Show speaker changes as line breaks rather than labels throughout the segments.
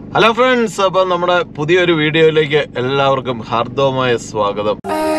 Hello friends അപ്പൊ നമ്മുടെ പുതിയൊരു വീഡിയോയിലേക്ക് എല്ലാവർക്കും ഹാർദവമായ സ്വാഗതം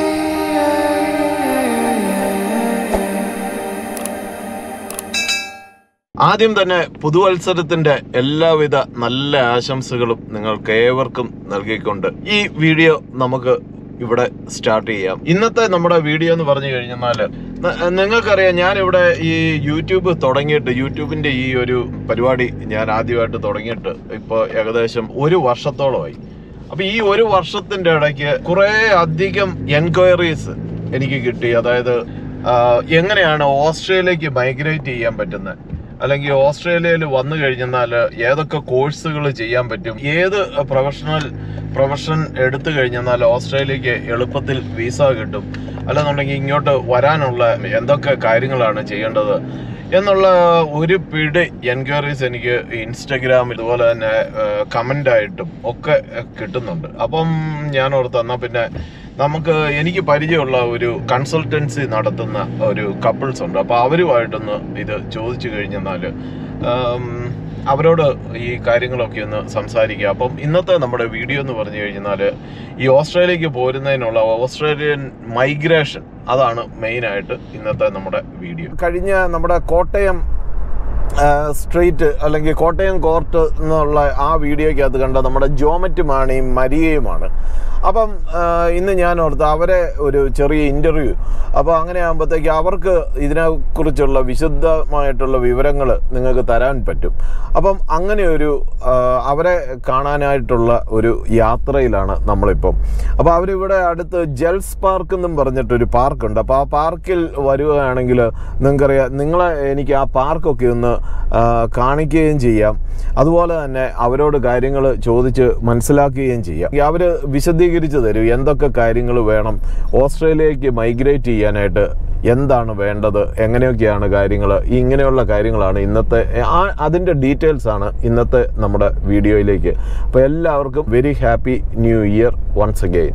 ആദ്യം തന്നെ പുതുവത്സരത്തിന്റെ എല്ലാവിധ നല്ല ആശംസകളും നിങ്ങൾക്ക് ഏവർക്കും നൽകിക്കൊണ്ട് ഈ വീഡിയോ നമുക്ക് ഇവിടെ സ്റ്റാർട്ട് ചെയ്യാം ഇന്നത്തെ നമ്മുടെ വീഡിയോ എന്ന് പറഞ്ഞു കഴിഞ്ഞാല് ന- നിങ്ങൾക്കറിയാം ഞാൻ ഇവിടെ ഈ യൂട്യൂബ് തുടങ്ങിയിട്ട് യൂട്യൂബിന്റെ ഈ ഒരു പരിപാടി ഞാൻ ആദ്യമായിട്ട് തുടങ്ങിയിട്ട് ഇപ്പോൾ ഏകദേശം ഒരു വർഷത്തോളമായി അപ്പൊ ഈ ഒരു വർഷത്തിന്റെ ഇടയ്ക്ക് കുറെ അധികം എൻക്വയറീസ് എനിക്ക് കിട്ടി അതായത് ആ, എങ്ങനെയാണ് ഓസ്ട്രേലിയക്ക് മൈഗ്രേറ്റ് ചെയ്യാൻ പറ്റുന്നത് അല്ലെങ്കിൽ ഓസ്ട്രേലിയയിൽ വന്നു കഴിഞ്ഞാൽ ഏതൊക്കെ കോഴ്സുകൾ ചെയ്യാൻ പറ്റും ഏത് പ്രൊഫഷണൽ പ്രൊഫഷൻ എടുത്തു കഴിഞ്ഞാൽ ഓസ്ട്രേലിയക്ക് എളുപ്പത്തിൽ വിസ കിട്ടും അല്ലെന്നുണ്ടെങ്കിൽ ഇങ്ങോട്ട് വരാനുള്ള എന്തൊക്കെ കാര്യങ്ങളാണ് ചെയ്യേണ്ടത് എന്നുള്ള ഒരു പിടി എൻക്വയറീസ് എനിക്ക് ഇൻസ്റ്റഗ്രാം ഇതുപോലെ തന്നെ കമൻ്റ് ആയിട്ടും ഒക്കെ കിട്ടുന്നുണ്ട് അപ്പം ഞാൻ ഓർത്ത് എന്നാൽ പിന്നെ നമുക്ക് എനിക്ക് പരിചയമുള്ള ഒരു കൺസൾട്ടൻസി നടത്തുന്ന ഒരു കപ്പിൾസ് ഉണ്ട് അപ്പോൾ അവരുമായിട്ടൊന്ന് ഇത് ചോദിച്ചു കഴിഞ്ഞാൽ അവരോട് ഈ കാര്യങ്ങളൊക്കെ ഒന്ന് സംസാരിക്കുക അപ്പം ഇന്നത്തെ നമ്മുടെ വീഡിയോ എന്ന് പറഞ്ഞു കഴിഞ്ഞാൽ ഈ ഓസ്ട്രേലിയക്ക് പോരുന്നതിനുള്ള ഓസ്ട്രേലിയൻ മൈഗ്രേഷൻ അതാണ് മെയിനായിട്ട് ഇന്നത്തെ നമ്മുടെ വീഡിയോ കഴിഞ്ഞ നമ്മുടെ കോട്ടയം സ്ട്രീറ്റ് അല്ലെങ്കിൽ കോട്ടയം കോർട്ട് എന്നുള്ള ആ വീഡിയോയ്ക്കകത്ത് കണ്ട നമ്മുടെ ജോമറ്റ് മാണിയും മരിയയുമാണ് അപ്പം ആ, ഇന്ന് ഞാൻ ഓർത്ത് അവരെ ഒരു ചെറിയ ഇൻ്റർവ്യൂ അപ്പോൾ അങ്ങനെ ആകുമ്പോഴത്തേക്ക് അവർക്ക് ഇതിനെക്കുറിച്ചുള്ള വിശുദ്ധമായിട്ടുള്ള വിവരങ്ങൾ നിങ്ങൾക്ക് തരാൻ പറ്റും അപ്പം അങ്ങനെ ഒരു ആ, അവരെ കാണാനായിട്ടുള്ള ഒരു യാത്രയിലാണ് നമ്മളിപ്പം അപ്പോൾ അവരിവിടെ അടുത്ത് ജെൽസ് പാർക്ക് എന്നും പറഞ്ഞിട്ടൊരു പാർക്കുണ്ട് അപ്പോൾ ആ പാർക്കിൽ വരികയാണെങ്കിൽ നിങ്ങൾക്കറിയാം നിങ്ങളെ എനിക്ക് ആ പാർക്കൊക്കെ ഒന്ന് ആ, കാണിക്കുകയും ചെയ്യാം അതുപോലെ തന്നെ അവരോട് കാര്യങ്ങൾ ചോദിച്ച് മനസ്സിലാക്കുകയും ചെയ്യാം അവർ വിശദീകരിച്ച് തരും എന്തൊക്കെ കാര്യങ്ങൾ വേണം ഓസ്ട്രേലിയക്ക് മൈഗ്രേറ്റ് ചെയ്യാനായിട്ട് എന്താണ് വേണ്ടത് എങ്ങനെയൊക്കെയാണ് കാര്യങ്ങൾ ഇങ്ങനെയുള്ള കാര്യങ്ങളാണ് ഇന്നത്തെ ആ അതിൻ്റെ ഡീറ്റെയിൽസ് ആണ് ഇന്നത്തെ നമ്മുടെ വീഡിയോയിലേക്ക് അപ്പോൾ എല്ലാവർക്കും very happy new year once again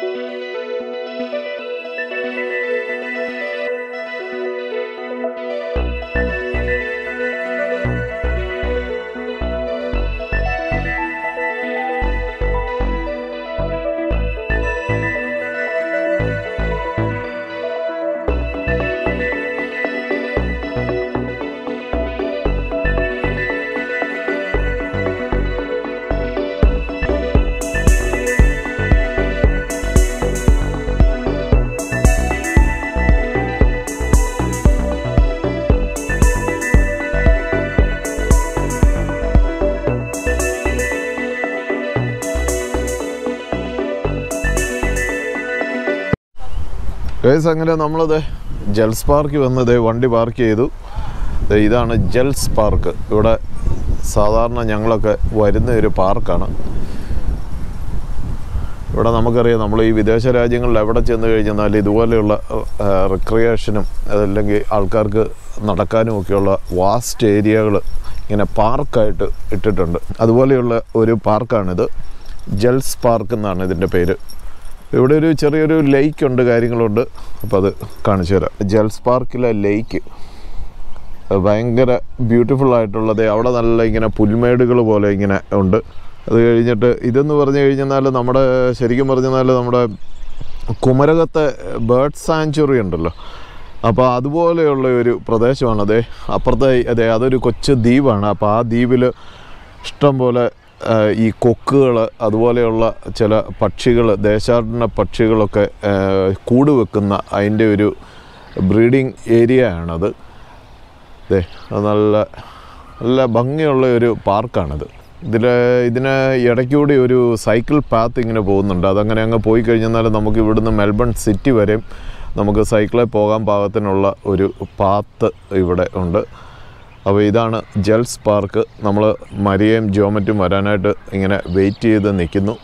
guys അങ്ങനെ നമ്മളത് ജെൽസ് പാർക്കിൽ വന്ന് ദേ വണ്ടി പാർക്ക് ചെയ്തു ദേ ഇതാണ് ജെൽസ് പാർക്ക് ഇവിടെ സാധാരണ ഞങ്ങളൊക്കെ വരുന്ന ഒരു പാർക്കാണ് ഇവിടെ നമുക്കറിയാം നമ്മൾ ഈ വിദേശ രാജ്യങ്ങളിൽ എവിടെ ചെന്ന് കഴിഞ്ഞാൽ ഇതുപോലെയുള്ള റിക്രിയേഷനും അതല്ലെങ്കിൽ ആൾക്കാർക്ക് നടക്കാനും ഒക്കെയുള്ള വാസ്റ്റ് ഏരിയകൾ ഇങ്ങനെ പാർക്കായിട്ട് ഇട്ടിട്ടുണ്ട് അതുപോലെയുള്ള ഒരു പാർക്കാണിത് ജെൽസ് പാർക്ക് എന്നാണ് ഇതിൻ്റെ പേര് ഇവിടെ ഒരു ചെറിയൊരു ലേക്ക് ഉണ്ട് കാര്യങ്ങളുണ്ട് അപ്പോൾ അത് കാണിച്ചു തരാം ജെൽസ് പാർക്കിലെ ലേക്ക് ഭയങ്കര ബ്യൂട്ടിഫുൾ ആയിട്ടുള്ളത് അവിടെ നല്ല ഇങ്ങനെ പുൽമേടുകൾ പോലെ ഇങ്ങനെ ഉണ്ട് അത് കഴിഞ്ഞിട്ട് ഇതെന്ന് പറഞ്ഞു കഴിഞ്ഞാൽ നമ്മുടെ ശരിക്കും പറഞ്ഞാൽ നമ്മുടെ കുമരകത്തെ ബേർഡ് സാങ്ച്വറി ഉണ്ടല്ലോ അപ്പോൾ അതുപോലെയുള്ള ഒരു പ്രദേശമാണ് അതെ അപ്പുറത്തെ അതെ അതൊരു കൊച്ചു ദ്വീപാണ് അപ്പോൾ ആ ദ്വീപിൽ ഇഷ്ടം പോലെ ആ, ഈ കൊക്കുകൾ അതുപോലെയുള്ള ചില പക്ഷികൾ ദേശാടന പക്ഷികളൊക്കെ ആ, കൂട് വെക്കുന്ന അതിൻ്റെ ഒരു ബ്രീഡിങ് ഏരിയ ആണത് അതെ അത് നല്ല നല്ല ഭംഗിയുള്ള ഒരു പാർക്കാണിത് ഇതിൽ ഇതിന് ഇടയ്ക്കൂടി ഒരു സൈക്കിൾ പാത്ത് ഇങ്ങനെ പോകുന്നുണ്ട് അതങ്ങനെ അങ്ങ് പോയി കഴിഞ്ഞാൽ നമുക്ക് ഇവിടുന്ന് മെൽബൺ സിറ്റി വരെയും നമുക്ക് സൈക്കിളിൽ പോകാൻ പാകത്തിനുള്ള ഒരു പാത്ത് ഇവിടെ ഉണ്ട് അപ്പോൾ ഇതാണ് ജെൽസ് പാർക്ക് നമ്മൾ മരിയയും ജോമറ്റും വരാനായിട്ട് ഇങ്ങനെ വെയിറ്റ് ചെയ്ത് നിൽക്കുന്നു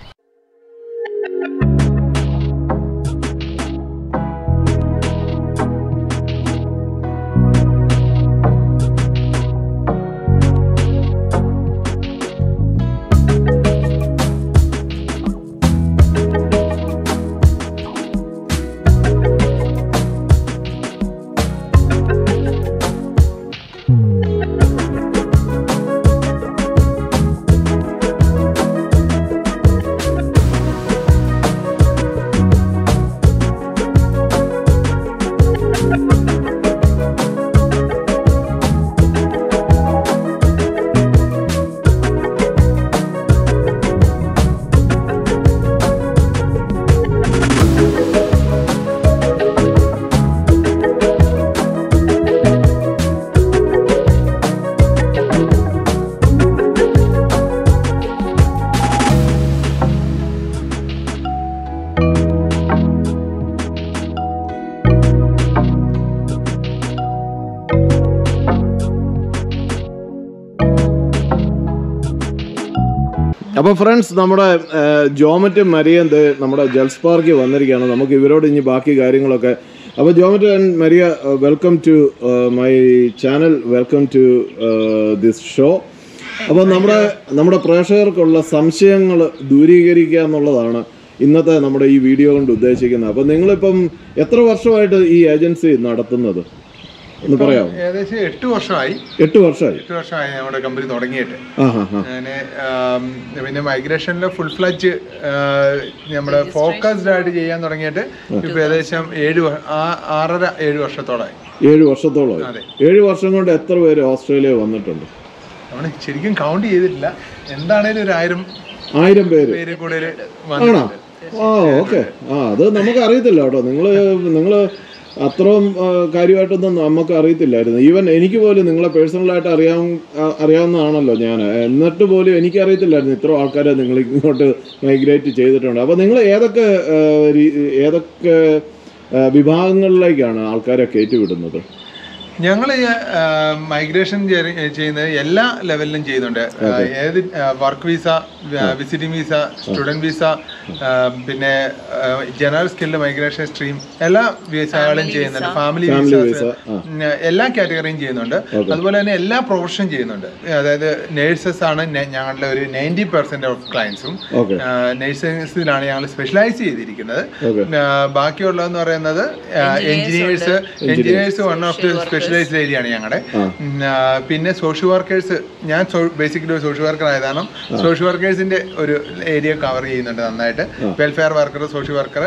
അപ്പോൾ ഫ്രണ്ട്സ് നമ്മുടെ ജോമറ്റ് മരിയൻ ദേ നമ്മുടെ ജൽസ് പാർക്കിൽ വന്നിരിക്കുകയാണ് നമുക്ക് ഇവരോട് ഇനി ബാക്കി കാര്യങ്ങളൊക്കെ അപ്പോൾ Jomet and Maria welcome to my channel welcome to this show അപ്പോൾ നമ്മുടെ നമ്മുടെ പ്രേക്ഷകർക്കുള്ള സംശയങ്ങൾ ദൂരീകരിക്കുക എന്നുള്ളതാണ് ഇന്നത്തെ നമ്മുടെ ഈ വീഡിയോ കൊണ്ട് ഉദ്ദേശിക്കുന്നത് അപ്പോൾ നിങ്ങളിപ്പം എത്ര വർഷമായിട്ട് ഈ ഏജൻസി നടത്തുന്നത് ഒന്ന് പറയാമോ
ഏകദേശം എട്ട് വർഷമായി
എട്ട് വർഷമായി
എട്ട് വർഷമായി നമ്മുടെ കമ്പനി തുടങ്ങിയിട്ട്
ആ ഹാ ഹാ
അങ്ങനെ ആം, പിന്നെ മൈഗ്രേഷനിൽ ഫുൾ ഫ്ലജ് നമ്മുടെ ഫോക്കസ്ഡ് ആയിട്ട് ചെയ്യാൻ തുടങ്ങിയിട്ട് ഇപ്പൊ ഏകദേശം ഏഴ് വ- ആ- ആറര ഏഴ് വർഷത്തോളമായി
ഏഴ് വർഷത്തോളമായി
അതെ.
ഏഴ് വർഷം കൊണ്ട് എത്ര പേര് ഓസ്ട്രേലിയ വന്നിട്ടുണ്ട്
നമ്മൾ ശരിക്കും കൗണ്ട് ചെയ്തിട്ടില്ല എന്താണേലും ഒരു ആയിരം
ആയിരം പേര്
പേര് കൂടുതൽ
ആണോ ആ ഓക്കെ ആ അത് നമുക്ക് അറിയത്തില്ല കേട്ടോ നിങ്ങള് നിങ്ങള് അത്രയും ആ, കാര്യമായിട്ടൊന്നും നമുക്ക് അറിയത്തില്ലായിരുന്നു ഈവൻ എനിക്ക് പോലും നിങ്ങളെ പേഴ്സണലായിട്ട് അറിയാൻ ആ, അറിയാവുന്നതാണല്ലോ ഞാൻ എന്നിട്ട് പോലും എനിക്ക് അറിയത്തില്ലായിരുന്നു ഇത്ര ആൾക്കാരെ നിങ്ങൾ ഇങ്ങോട്ട് മൈഗ്രേറ്റ് ചെയ്തിട്ടുണ്ട് അപ്പോൾ നിങ്ങൾ ഏതൊക്കെ ആ, രീ- ഏതൊക്കെ ആ, വിഭാഗങ്ങളിലേക്കാണ് ആൾക്കാരെ കയറ്റിവിടുന്നത്
ഞങ്ങൾ മൈഗ്രേഷൻ ചെയ്യുന്നത് എല്ലാ ലെവലിലും ചെയ്യുന്നുണ്ട് ആ, ഏത് work visa visiting visa student visa പിന്നെ ജനറൽ സ്കില്ല് മൈഗ്രേഷൻ സ്ട്രീം എല്ലാ വിസകളും ചെയ്യുന്നുണ്ട് ഫാമിലി വിസാസ് എല്ലാ കാറ്റഗറിയും ചെയ്യുന്നുണ്ട് അതുപോലെ തന്നെ എല്ലാ പ്രൊഫഷനും ചെയ്യുന്നുണ്ട് അതായത് നേഴ്സസ് ആണ് ഞ- ഞങ്ങളുടെ ഒരു നയൻറ്റി പെർസെന്റ് ഓഫ് ക്ലയൻസും
ഓക്കെ
നേഴ്സിംഗിലാണ് ഞങ്ങൾ സ്പെഷ്യലൈസ് ചെയ്തിരിക്കുന്നത്
ഓക്കെ
ആ, ബാക്കിയുള്ളതെന്ന് പറയുന്നത് engineers engineers one of the specialised area ആണ് ഞങ്ങളുടെ ഉം, ആ, പിന്നെ സോഷ്യൽ വർക്കേഴ്സ് ഞാൻ ബേസിക്കലി ഒരു സോഷ്യൽ വർക്കർ ആയതാണ് സോഷ്യൽ വർക്കേഴ്സിന്റെ ഒരു ഏരിയ കവർ ചെയ്യുന്നുണ്ട് നന്നായിട്ട് വെൽഫെയർ വർക്കർ സോഷ്യൽ വർക്കർ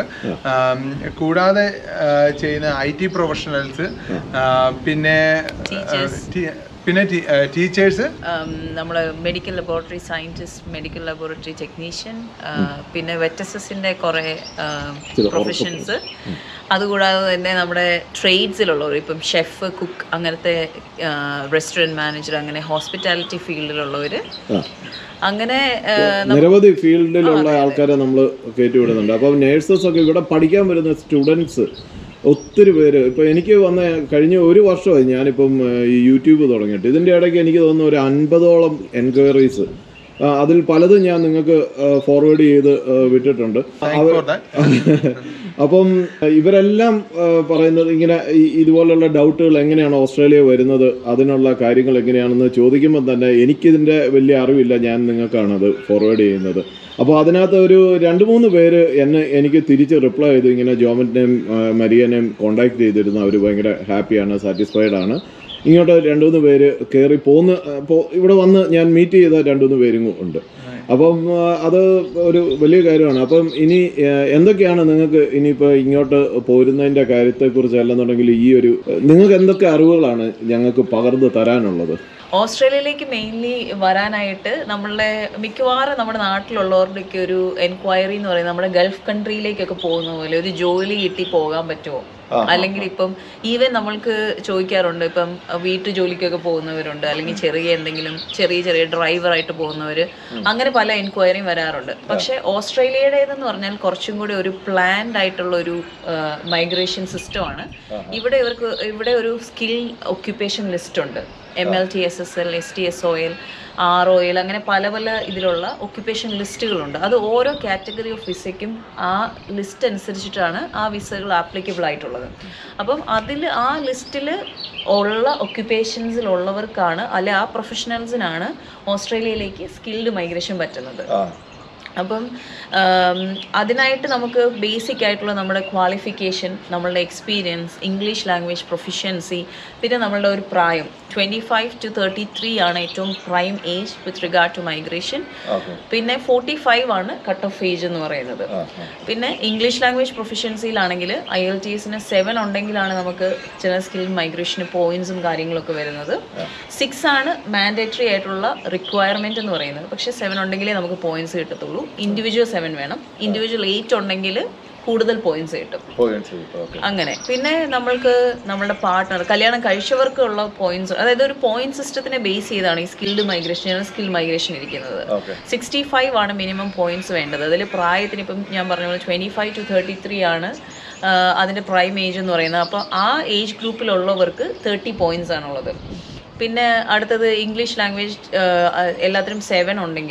കൂടാതെ ആ, ചെയ്യുന്ന ഐ ടി പ്രൊഫഷണൽസ് പിന്നെ ആ, ടി- പിന്നെ ടീച്ചേഴ്സ്
നമ്മൾ medical laboratory scientist medical laboratory technician പിന്നെ വെറ്റസസിൻ്റെ കുറേ പ്രൊഫഷൻസ് അതുകൂടാതെ തന്നെ നമ്മുടെ ട്രേഡ്സിലുള്ളവർ ഇപ്പം ഷെഫ് കുക്ക് അങ്ങനത്തെ റെസ്റ്റോറൻറ്റ് മാനേജർ അങ്ങനെ ഹോസ്പിറ്റാലിറ്റി ഫീൽഡിലുള്ളവർ
ആ
അങ്ങനെ ആ,
നിരവധി ഫീൽഡിലുള്ള ആൾക്കാരെ നമ്മൾ കയറ്റിവിടുന്നുണ്ട് അപ്പം നേഴ്സസ് ഒക്കെ ഇവിടെ പഠിക്കാൻ വരുന്ന സ്റ്റുഡൻസ് ഒത്തിരി പേര് ഇപ്പം എനിക്ക് വന്ന കഴിഞ്ഞ ഒരു വർഷമായി ഞാനിപ്പം ഏഹ്, ഈ യൂട്യൂബ് തുടങ്ങിയിട്ട് ഇതിൻ്റെ ഇടയ്ക്ക് എനിക്ക് തോന്നുന്നു ഒരു അൻപതോളം എൻക്വയറീസ് അതിൽ പലതും ഞാൻ നിങ്ങൾക്ക് ഫോർവേഡ് ചെയ്ത് ഏഹ്, വിട്ടിട്ടുണ്ട്
ഫോർ ദാറ്റ്
അപ്പം ഇവരെല്ലാം ആ, പറയുന്നത് ഇങ്ങനെ ഈ- ഇതുപോലുള്ള ഡൗട്ടുകൾ എങ്ങനെയാണ് ഓസ്ട്രേലിയ വരുന്നത് അതിനുള്ള കാര്യങ്ങൾ എങ്ങനെയാണെന്ന് ചോദിക്കുമ്പോൾ തന്നെ എനിക്കിതിൻ്റെ വലിയ അറിവില്ല ഞാൻ നിങ്ങൾക്കാണ് അത് ഫോർവേഡ് ചെയ്യുന്നത് അപ്പോൾ അതിനകത്ത് ഒരു രണ്ട് മൂന്ന് പേര് എന്നെ എനിക്ക് തിരിച്ച് റിപ്ലൈ ചെയ്തു ഇങ്ങനെ ജോമറ്റിനെയും മരിയനെയും കോണ്ടാക്ട് ചെയ്തിരുന്നു അവർ ഭയങ്കര ഹാപ്പിയാണ് സാറ്റിസ്ഫൈഡ് ആണ് ഇങ്ങോട്ട് രണ്ട് മൂന്ന് പേര് കയറി പോന്ന് പോ- ഇവിടെ വന്ന് ഞാൻ മീറ്റ് ചെയ്ത രണ്ട് മൂന്ന് പേരും ഉണ്ട് അപ്പം ആ, അത് ഒരു വലിയ കാര്യമാണ് അപ്പം ഇനി ആ, എന്തൊക്കെയാണ് നിങ്ങൾക്ക് ഇനിയിപ്പോൾ ഇങ്ങോട്ട് പോരുന്നതിൻ്റെ കാര്യത്തെക്കുറിച്ച് അല്ലെന്നുണ്ടെങ്കിൽ ഈ ഒരു നിങ്ങൾക്ക് എന്തൊക്കെ അറിവുകളാണ് ഞങ്ങൾക്ക് പകർന്നു തരാനുള്ളത്
ഓസ്ട്രേലിയയിലേക്ക് മെയിൻലി വരാനായിട്ട് നമ്മളുടെ മിക്കവാറും നമ്മുടെ നാട്ടിലുള്ളവരുടെയൊക്കെ ഒരു എൻക്വയറി എന്ന് പറയുന്നത് നമ്മുടെ ഗൾഫ് കൺട്രിയിലേക്കൊക്കെ പോകുന്ന പോലെ ഒരു ജോലി കിട്ടി പോകാൻ പറ്റുമോ അല്ലെങ്കിൽ ഇപ്പം ഈവൻ നമ്മൾക്ക് ചോദിക്കാറുണ്ട് ഇപ്പം വീട്ടു ജോലിക്കൊക്കെ പോകുന്നവരുണ്ട് അല്ലെങ്കിൽ ചെറിയ എന്തെങ്കിലും ചെറിയ ചെറിയ ഡ്രൈവറായിട്ട് പോകുന്നവർ അങ്ങനെ പല എൻക്വയറിയും വരാറുണ്ട് പക്ഷേ ഓസ്ട്രേലിയയുടേതെന്ന് പറഞ്ഞാൽ കുറച്ചും കൂടി ഒരു പ്ലാൻഡ് ആയിട്ടുള്ള ഒരു മൈഗ്രേഷൻ സിസ്റ്റമാണ് ഇവിടെ ഇവർക്ക് ഇവിടെ ഒരു സ്കിൽ ഒക്യുപ്പേഷൻ ലിസ്റ്റ് ഉണ്ട് M L T S S L S T S O L R O L അങ്ങനെ പല പല ഇതിലുള്ള ഒക്യുപ്പേഷൻ ലിസ്റ്റുകളുണ്ട് അത് ഓരോ കാറ്റഗറി ഓഫ് വിസയ്ക്കും ആ ലിസ്റ്റ് അനുസരിച്ചിട്ടാണ് ആ വിസകൾ ആപ്ലിക്കബിൾ ആയിട്ടുള്ളത് അപ്പം അതിൽ ആ ലിസ്റ്റിൽ ഉള്ള ഒക്യുപ്പേഷൻസിലുള്ളവർക്കാണ് അല്ലെ ആ പ്രൊഫഷണൽസിനാണ് ഓസ്ട്രേലിയയിലേക്ക് സ്കിൽഡ് മൈഗ്രേഷൻ പറ്റുന്നത് അപ്പം ആം, അതിനായിട്ട് നമുക്ക് ബേസിക് ആയിട്ടുള്ള നമ്മുടെ ക്വാളിഫിക്കേഷൻ നമ്മളുടെ എക്സ്പീരിയൻസ് ഇംഗ്ലീഷ് ലാംഗ്വേജ് പ്രൊഫഷ്യൻസി പിന്നെ നമ്മളുടെ ഒരു പ്രായം twenty five to thirty three ആണ് ഏറ്റവും prime age with regard to migration പിന്നെ ഫോർട്ടി ഫൈവ് ആണ് കട്ട് ഓഫ് ഏജ് എന്ന് പറയുന്നത് പിന്നെ ഇംഗ്ലീഷ് ലാംഗ്വേജ് പ്രൊഫഷ്യൻസിയിലാണെങ്കിൽ ഐ എൽ ടി എസിന് സെവൻ ഉണ്ടെങ്കിലാണ് നമുക്ക് ചില സ്കിൽ മൈഗ്രേഷന് പോയിന്റ്സും കാര്യങ്ങളൊക്കെ വരുന്നത് സിക്സ് ആണ് മാൻഡേറ്ററി ആയിട്ടുള്ള റിക്വയർമെന്റ് എന്ന് പറയുന്നത് പക്ഷേ സെവൻ ഉണ്ടെങ്കിലേ നമുക്ക് പോയിന്റ്സ് കിട്ടത്തുള്ളൂ ഇൻഡിവിജ്വൽ സെവൻ വേണം ഇൻഡിവിജ്വൽ എയ്റ്റ് ഉണ്ടെങ്കിൽ കൂടുതൽ പോയിന്റ്സ് കിട്ടും അങ്ങനെ പിന്നെ നമ്മൾക്ക് നമ്മളുടെ പാർട്ട്ണർ കല്യാണം കഴിച്ചവർക്കുള്ള പോയിന്റ്സ് അതായത് ഒരു പോയിന്റ് സിസ്റ്റത്തിനെ ബേസ് ചെയ്താണ് ഈ സ്കിൽഡ് മൈഗ്രേഷൻ സ്കിൽ മൈഗ്രേഷൻ ഇരിക്കുന്നത് സിക്സ്റ്റി ഫൈവ് ആണ് മിനിമം പോയിന്റ്സ് വേണ്ടത് അതിൽ പ്രായത്തിന് ഇപ്പം ഞാൻ പറഞ്ഞ പോലെ twenty five to thirty three ആണ് ആ, അതിൻ്റെ പ്രൈം ഏജ് എന്ന് പറയുന്നത് അപ്പോൾ ആ ഏജ് ഗ്രൂപ്പിലുള്ളവർക്ക് തേർട്ടി പോയിന്റ്സ് ആണുള്ളത് പിന്നെ അടുത്തത് ഇംഗ്ലീഷ് ലാംഗ്വേജ് എല്ലാത്തിനും സെവൻ ഉണ്ടെങ്കിൽ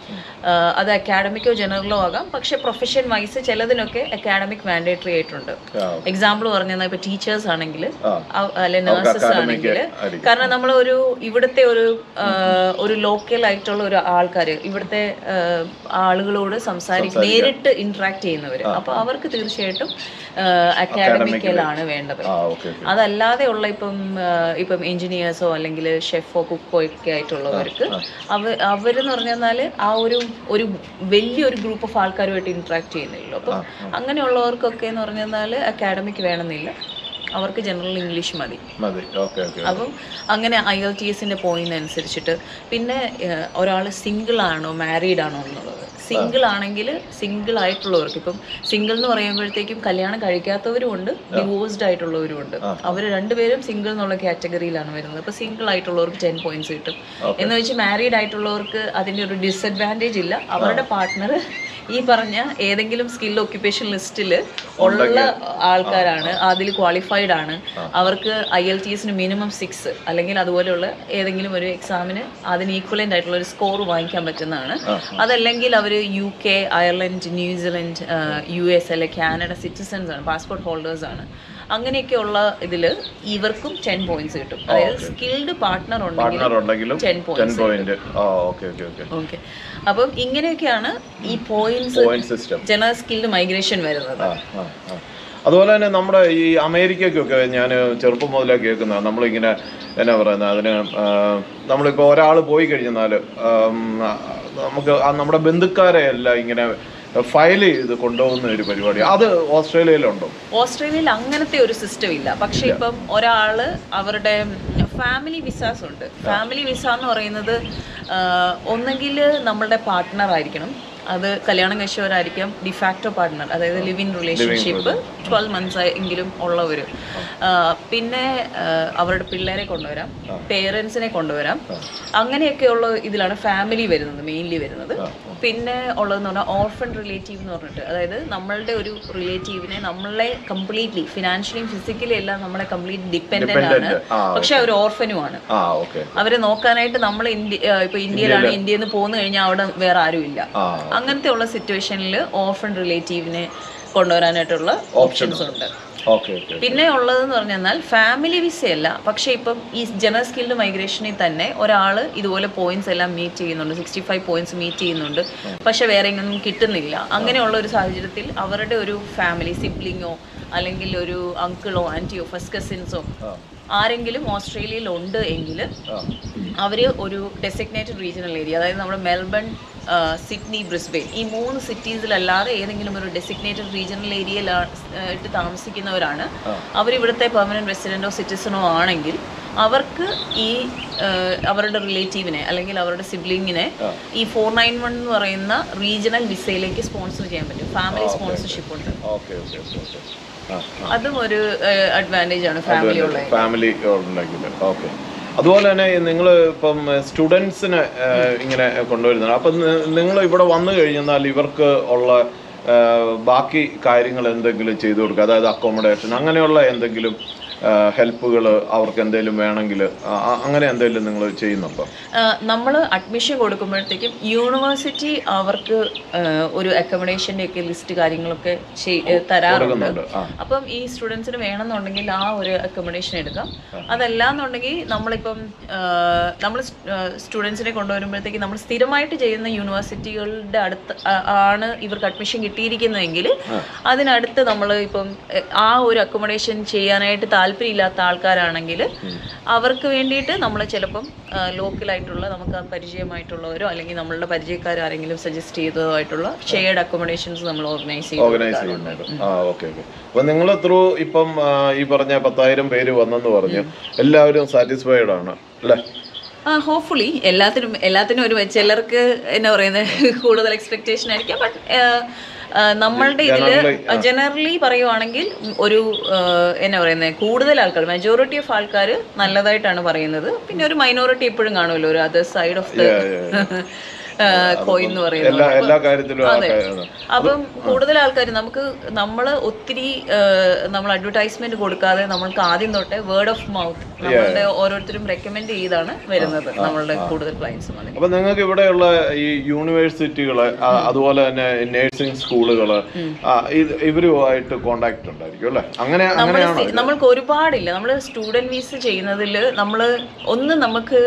അത് അക്കാഡമിക്കോ ജനറലോ ആകാം പക്ഷെ പ്രൊഫഷൻ വൈസ് ചിലതിനൊക്കെ അക്കാഡമിക് മാൻഡേറ്ററി ആയിട്ടുണ്ട്
ആ,
എക്സാമ്പിൾ പറഞ്ഞാൽ ഇപ്പൊ ടീച്ചേഴ്സ് ആണെങ്കിൽ
ആ.
അല്ലെ നഴ്സസ്
academic
ആണെങ്കിൽ
ആയിരിക്കും.
കാരണം നമ്മൾ ഒരു ഇവിടുത്തെ ഒരു ആ, ഒരു ലോക്കൽ ആയിട്ടുള്ള ഒരു ആൾക്കാർ ഇവിടുത്തെ ആ, ആളുകളോട് സംസാരിക്കും നേരിട്ട് ഇന്ററാക്ട് ചെയ്യുന്നവർ അപ്പൊ അവർക്ക് തീർച്ചയായിട്ടും അക്കാഡമിക്കലാണ് വേണ്ടത്
ആ ഓക്കെ
അതല്ലാതെ ഉള്ള ഇപ്പം ആ, ഇപ്പം എഞ്ചിനീയേഴ്സോ അല്ലെങ്കിൽ ഷെഫോ കുക്കോ ഒക്കെ ആയിട്ടുള്ളവർക്ക് അവ അവരെന്ന് പറഞ്ഞാൽ ആ ഒരു ഒരു വലിയൊരു ഗ്രൂപ്പ് ഓഫ് ആൾക്കാരുമായിട്ട് ഇന്ററാക്ട് ചെയ്യുന്നില്ലല്ലോ അപ്പം അങ്ങനെയുള്ളവർക്കൊക്കെ എന്ന് പറഞ്ഞാൽ അക്കാഡമിക് വേണമെന്നില്ല അവർക്ക് ജനറൽ ഇംഗ്ലീഷ് മതി
മതി ഓക്കെ ഓക്കെ
അപ്പം അങ്ങനെ ഐ എൽ ടി എസിന്റെ പോയിന്റ് അനുസരിച്ചിട്ട് പിന്നെ ഒരാൾ സിംഗിൾ ആണോ മാരീഡ് ആണോ എന്നുള്ളത് സിംഗിൾ ആണെങ്കിൽ സിംഗിൾ ആയിട്ടുള്ളവർക്ക് ഇപ്പം സിംഗിൾ എന്ന് പറയുമ്പോഴത്തേക്കും കല്യാണം കഴിക്കാത്തവരും ഉണ്ട് ഡിവോഴ്സ്ഡ് ആയിട്ടുള്ളവരും ഉണ്ട് അവർ രണ്ടുപേരും സിംഗിൾ എന്നുള്ള കാറ്റഗറിയിലാണ് വരുന്നത് അപ്പൊ സിംഗിൾ ആയിട്ടുള്ളവർക്ക് ടെൻ പോയിന്റ്സ് കിട്ടും എന്ന് വെച്ച് മാരീഡ് ആയിട്ടുള്ളവർക്ക് അതിന്റെ ഒരു ഡിസഡ്വാൻറ്റേജ് ഇല്ല അവരുടെ പാർട്ട്ണർ ഈ പറഞ്ഞ ഏതെങ്കിലും സ്കിൽ ഒക്യുപ്പേഷൻ ലിസ്റ്റിൽ ഉള്ള ആൾക്കാരാണ് അതിൽ ക്വാളിഫൈഡ് ആണ് അവർക്ക് ഐ എൽ ടി എസിന് മിനിമം സിക്സ് അല്ലെങ്കിൽ അതുപോലെയുള്ള ഏതെങ്കിലും ഒരു എക്സാമിന് അതിന് ഈക്വലൻ്റ് ആയിട്ടുള്ള ഒരു സ്കോർ വാങ്ങിക്കാൻ പറ്റുന്നതാണ് അതല്ലെങ്കിൽ അവർ U K Ireland New Zealand U S അല്ലെ കാനഡ സിറ്റിസൺസ് ആണ് പാസ്പോർട്ട് ഹോൾഡേഴ്സ് ആണ് അങ്ങനെയൊക്കെയുള്ള ഇതിൽ ഇവർക്കും ടെൻ പോയിന്റ്സ് കിട്ടും അതായത് സ്കിൽഡ് പാർട്ട്ണർ ഉണ്ടെങ്കിൽ
പാർട്ട്ണർ ഉണ്ടെങ്കിലും
ടെൻ
ടെൻ
പോയിന്റ്സ്
പോയിന്റ് ആ ഓക്കെ ഓക്കെ ഓക്കെ
ഓക്കെ അപ്പം ഇങ്ങനെയൊക്കെയാണ് ഈ points
point system
general skilled migration വരുന്നത്
ആ ആ ആ അതുപോലെ തന്നെ നമ്മുടെ ഈ അമേരിക്കയ്ക്കൊക്കെ ഞാൻ ചെറുപ്പം മുതലേ കേൾക്കുന്ന നമ്മളിങ്ങനെ എന്നാ പറയുന്നത് അതിന് ആ, നമ്മളിപ്പോൾ ഒരാൾ പോയി കഴിഞ്ഞാൽ നമുക്ക് ആ നമ്മുടെ ബന്ധുക്കാരെ എല്ലാം ഇങ്ങനെ ഫയൽ ചെയ്ത് കൊണ്ടുപോകുന്ന ഒരു പരിപാടി അത് ഓസ്ട്രേലിയയിലുണ്ടോ
ഓസ്ട്രേലിയയിൽ അങ്ങനത്തെ ഒരു സിസ്റ്റം ഇല്ല പക്ഷെ ഇപ്പം ഒരാള് അവരുടെ ഫാമിലി വിസാസ് ഉണ്ട് ഫാമിലി വിസ എന്ന് പറയുന്നത് ഒന്നെങ്കിൽ നമ്മളുടെ പാർട്ട്ണർ ആയിരിക്കണം അത് കല്യാണം കഴിച്ചവരായിരിക്കാം ഡിഫാക്ടോ പാർട്ട്ണർ അതായത് live in relationship twelve months എങ്കിലും ഉള്ളവർ പിന്നെ ആ, അവരുടെ പിള്ളേരെ കൊണ്ടുവരാം പേരൻസിനെ കൊണ്ടുവരാം അങ്ങനെയൊക്കെയുള്ള ഇതിലാണ് ഫാമിലി വരുന്നത് മെയിൻലി വരുന്നത് പിന്നെ ഉള്ളതെന്ന് പറഞ്ഞാൽ ഓർഫൺ റിലേറ്റീവ് എന്ന് പറഞ്ഞിട്ട് അതായത് നമ്മളുടെ ഒരു റിലേറ്റീവിനെ നമ്മളെ കംപ്ലീറ്റ്ലി ഫിനാൻഷ്യലിയും ഫിസിക്കലി എല്ലാം നമ്മളെ കംപ്ലീറ്റ് ഡിപ്പെൻഡന്റ് ആണ്
ആ,
പക്ഷെ അവർ ഓർഫനുമാണ്
ആ ഓക്കെ
അവരെ നോക്കാനായിട്ട് നമ്മൾ ഇന്ത്യ ആ, ഇപ്പൊ ഇന്ത്യയിലാണ് ഇന്ത്യയിൽ നിന്ന് പോന്നു കഴിഞ്ഞാൽ അവിടെ വേറെ ആരും ഇല്ല
ആ
അങ്ങനത്തെ ഉള്ള സിറ്റുവേഷനിൽ ഓർഫൺ റിലേറ്റീവിനെ കൊണ്ടുവരാനായിട്ടുള്ള ഓപ്ഷൻസ് ഉണ്ട്
ഓക്കെ ഓക്കെ
പിന്നെ ഉള്ളതെന്ന് പറഞ്ഞാൽ ഫാമിലി വിസയല്ല പക്ഷേ ഇപ്പം ഈ ജനറൽ സ്കിൽഡ് മൈഗ്രേഷനിൽ തന്നെ ഒരാൾ ഇതുപോലെ പോയിന്റ്സ് എല്ലാം മീറ്റ് ചെയ്യുന്നുണ്ട് സിക്സ്റ്റി ഫൈവ് പോയിന്റ്സ് മീറ്റ് ചെയ്യുന്നുണ്ട് പക്ഷെ വേറെ എങ്ങൊന്നും കിട്ടുന്നില്ല അങ്ങനെയുള്ള ഒരു സാഹചര്യത്തിൽ അവരുടെ ഒരു ഫാമിലി സിബ്ലിങ്ങോ അല്ലെങ്കിൽ ഒരു അങ്കിളോ ആൻറ്റിയോ ഫസ്റ്റ് കസിൻസോ ആരെങ്കിലും ഓസ്ട്രേലിയയിൽ ഉണ്ട് എങ്കിൽ അവർ ഒരു ഡെസിഗ്നേറ്റഡ് റീജിയണൽ ഏരിയ അതായത് നമ്മുടെ മെൽബൺ ആ, സിഡ്നി ബ്രിസ്ബെയിൻ ഈ മൂന്ന് സിറ്റീസിലല്ലാതെ ഏതെങ്കിലും ഒരു ഡെസിഗ്നേറ്റഡ് റീജിയണൽ ഏരിയയിലായിട്ട് താമസിക്കുന്നവരാണ് അവർ ഇവിടുത്തെ പെർമനന്റ് റെസിഡൻറ്റോ സിറ്റിസണോ ആണെങ്കിൽ അവർക്ക് ഈ ആ, അവരുടെ റിലേറ്റീവിനെ അല്ലെങ്കിൽ അവരുടെ സിബ്ലിങ്ങിനെ ഈ ഫോർ നയൻ വൺ എന്ന് പറയുന്ന റീജിയണൽ വിസയിലേക്ക് സ്പോൺസർ ചെയ്യാൻ പറ്റും ഫാമിലി സ്പോൺസർഷിപ്പ് ഉണ്ട്
ഓക്കെ ഓക്കെ ഓക്കെ ഓക്കെ ആ
അതും ഒരു അഡ്വാൻറ്റേജ് ആണ് ഫാമിലി ഉള്ളത്
ഫാമിലി ഉണ്ടെങ്കിൽ ഓക്കെ അതുപോലെ തന്നെ നിങ്ങൾ ഇപ്പം സ്റ്റുഡൻസിനെ ഇങ്ങനെ കൊണ്ടുവരുന്നത് അപ്പം നിങ്ങൾ ഇവിടെ വന്നു കഴിഞ്ഞാൽ ഇവർക്ക് ഉള്ള ആ, ബാക്കി കാര്യങ്ങൾ എന്തെങ്കിലും ചെയ്തു കൊടുക്കുക അതായത് അക്കോമഡേഷൻ അങ്ങനെയുള്ള എന്തെങ്കിലും ഹെൽപ്പുകൾ അവർക്ക് എന്തെങ്കിലും വേണമെങ്കിൽ അങ്ങനെ എന്തെങ്കിലും നിങ്ങൾ ചെയ്യുന്നുണ്ടോ
നമ്മൾ അഡ്മിഷൻ കൊടുക്കുമ്പോഴത്തേക്കും യൂണിവേഴ്സിറ്റി അവർക്ക് ആ, ഒരു അക്കോമഡേഷൻ്റെ ഒക്കെ ലിസ്റ്റ് കാര്യങ്ങളൊക്കെ ചെയ്- ഏ, തരാറുണ്ട്
കൊടുക്കുന്നുണ്ട് ആ
അപ്പം ഈ സ്റ്റുഡൻസിന് വേണമെന്നുണ്ടെങ്കിൽ ആ ഒരു അക്കോമഡേഷൻ എടുക്കാം അതല്ലാന്നുണ്ടെങ്കിൽ നമ്മളിപ്പം നമ്മൾ സ്റ്റുഡൻസിനെ കൊണ്ടുവരുമ്പോഴത്തേക്ക് നമ്മൾ സ്ഥിരമായിട്ട് ചെയ്യുന്ന യൂണിവേഴ്സിറ്റികളുടെ അടുത്ത് ആ- ആണ് ഇവർക്ക് അഡ്മിഷൻ കിട്ടിയിരിക്കുന്നതെങ്കിൽ അതിനടുത്ത് നമ്മൾ ഇപ്പം എ, ആ ഒരു അക്കോമഡേഷൻ ചെയ്യാനായിട്ട് താല്പര്യമില്ലാത്ത ആൾക്കാരാണെങ്കിൽ അവർക്ക് വേണ്ടിയിട്ട് നമ്മൾ ചിലപ്പം ലോക്കലായിട്ടുള്ള നമുക്ക് ആ പരിചയമായിട്ടുള്ളവരോ അല്ലെങ്കിൽ നമ്മളുടെ പരിചയക്കാരാരെങ്കിലും സജസ്റ്റ് ചെയ്തതായിട്ടുള്ള ഷെയർഡ് അക്കോമഡേഷൻസ് നമ്മൾ ഓർഗനൈസ് ചെയ്ത്
ഓർഗനൈസ് ചെയ്യുന്നുണ്ട് ആ ഓക്കെ ഓക്കെ അപ്പൊ നിങ്ങൾ ത്രൂ ഇപ്പം ആ, ഈ പറഞ്ഞ പത്തായിരം പേര് വന്നെന്ന് പറഞ്ഞു എല്ലാവരും സാറ്റിസ്ഫൈഡ് ആണ് അല്ലേ
ആ ഹോപ്പ്ഫുള്ളി എല്ലാത്തിനും എല്ലാത്തിനും ഒരു ചിലർക്ക് എന്നാ പറയുന്നത് കൂടുതൽ എക്സ്പെക്ടേഷൻ ആയിരിക്കാം ബട്ട് നമ്മളുടെ ഇതിൽ ജനറലി പറയുവാണെങ്കിൽ ഒരു ആ, എന്നാ പറയുന്നത് കൂടുതൽ ആൾക്കാർ മെജോറിറ്റി ഓഫ് ആൾക്കാർ നല്ലതായിട്ടാണ് പറയുന്നത് പിന്നെ ഒരു മൈനോറിറ്റി എപ്പോഴും കാണുമല്ലോ ഒരു other side of the coin എന്ന് പറയുന്നത്
എല്ലാ എല്ലാ കാര്യത്തിലും ആ
അതെ.
കാര്യം-
അപ്പം കൂടുതൽ ആൾക്കാർ നമുക്ക് നമ്മൾ ഒത്തിരി നമ്മൾ അഡ്വർടൈസ്മെന്റ് കൊടുക്കാതെ നമ്മൾക്ക് ആദ്യം തൊട്ടേ വേർഡ് ഓഫ് മൗത്ത് നമ്മളുടെ ഓരോരുത്തരും റെക്കമെൻഡ് ചെയ്താണ് വരുന്നത് നമ്മളുടെ കൂടുതൽ ക്ലയൻസ് മതി
അപ്പൊ നിങ്ങൾക്ക് ഇവിടെയുള്ള ഈ യൂണിവേഴ്സിറ്റികള് ആ, അതുപോലെ തന്നെ നഴ്സിംഗ് സ്കൂളുകള് ആ, ഇത് ഇവരുമായിട്ട് കോണ്ടാക്ട് ഉണ്ടായിരിക്കും അല്ലെ അങ്ങനെ
നമ്മൾ
അങ്ങനെയാണോ
നമ്മൾക്ക് ഒരുപാടില്ല നമ്മൾ സ്റ്റുഡൻറ് വീസ് ചെയ്യുന്നതിൽ നമ്മൾ ഒന്ന് നമുക്ക്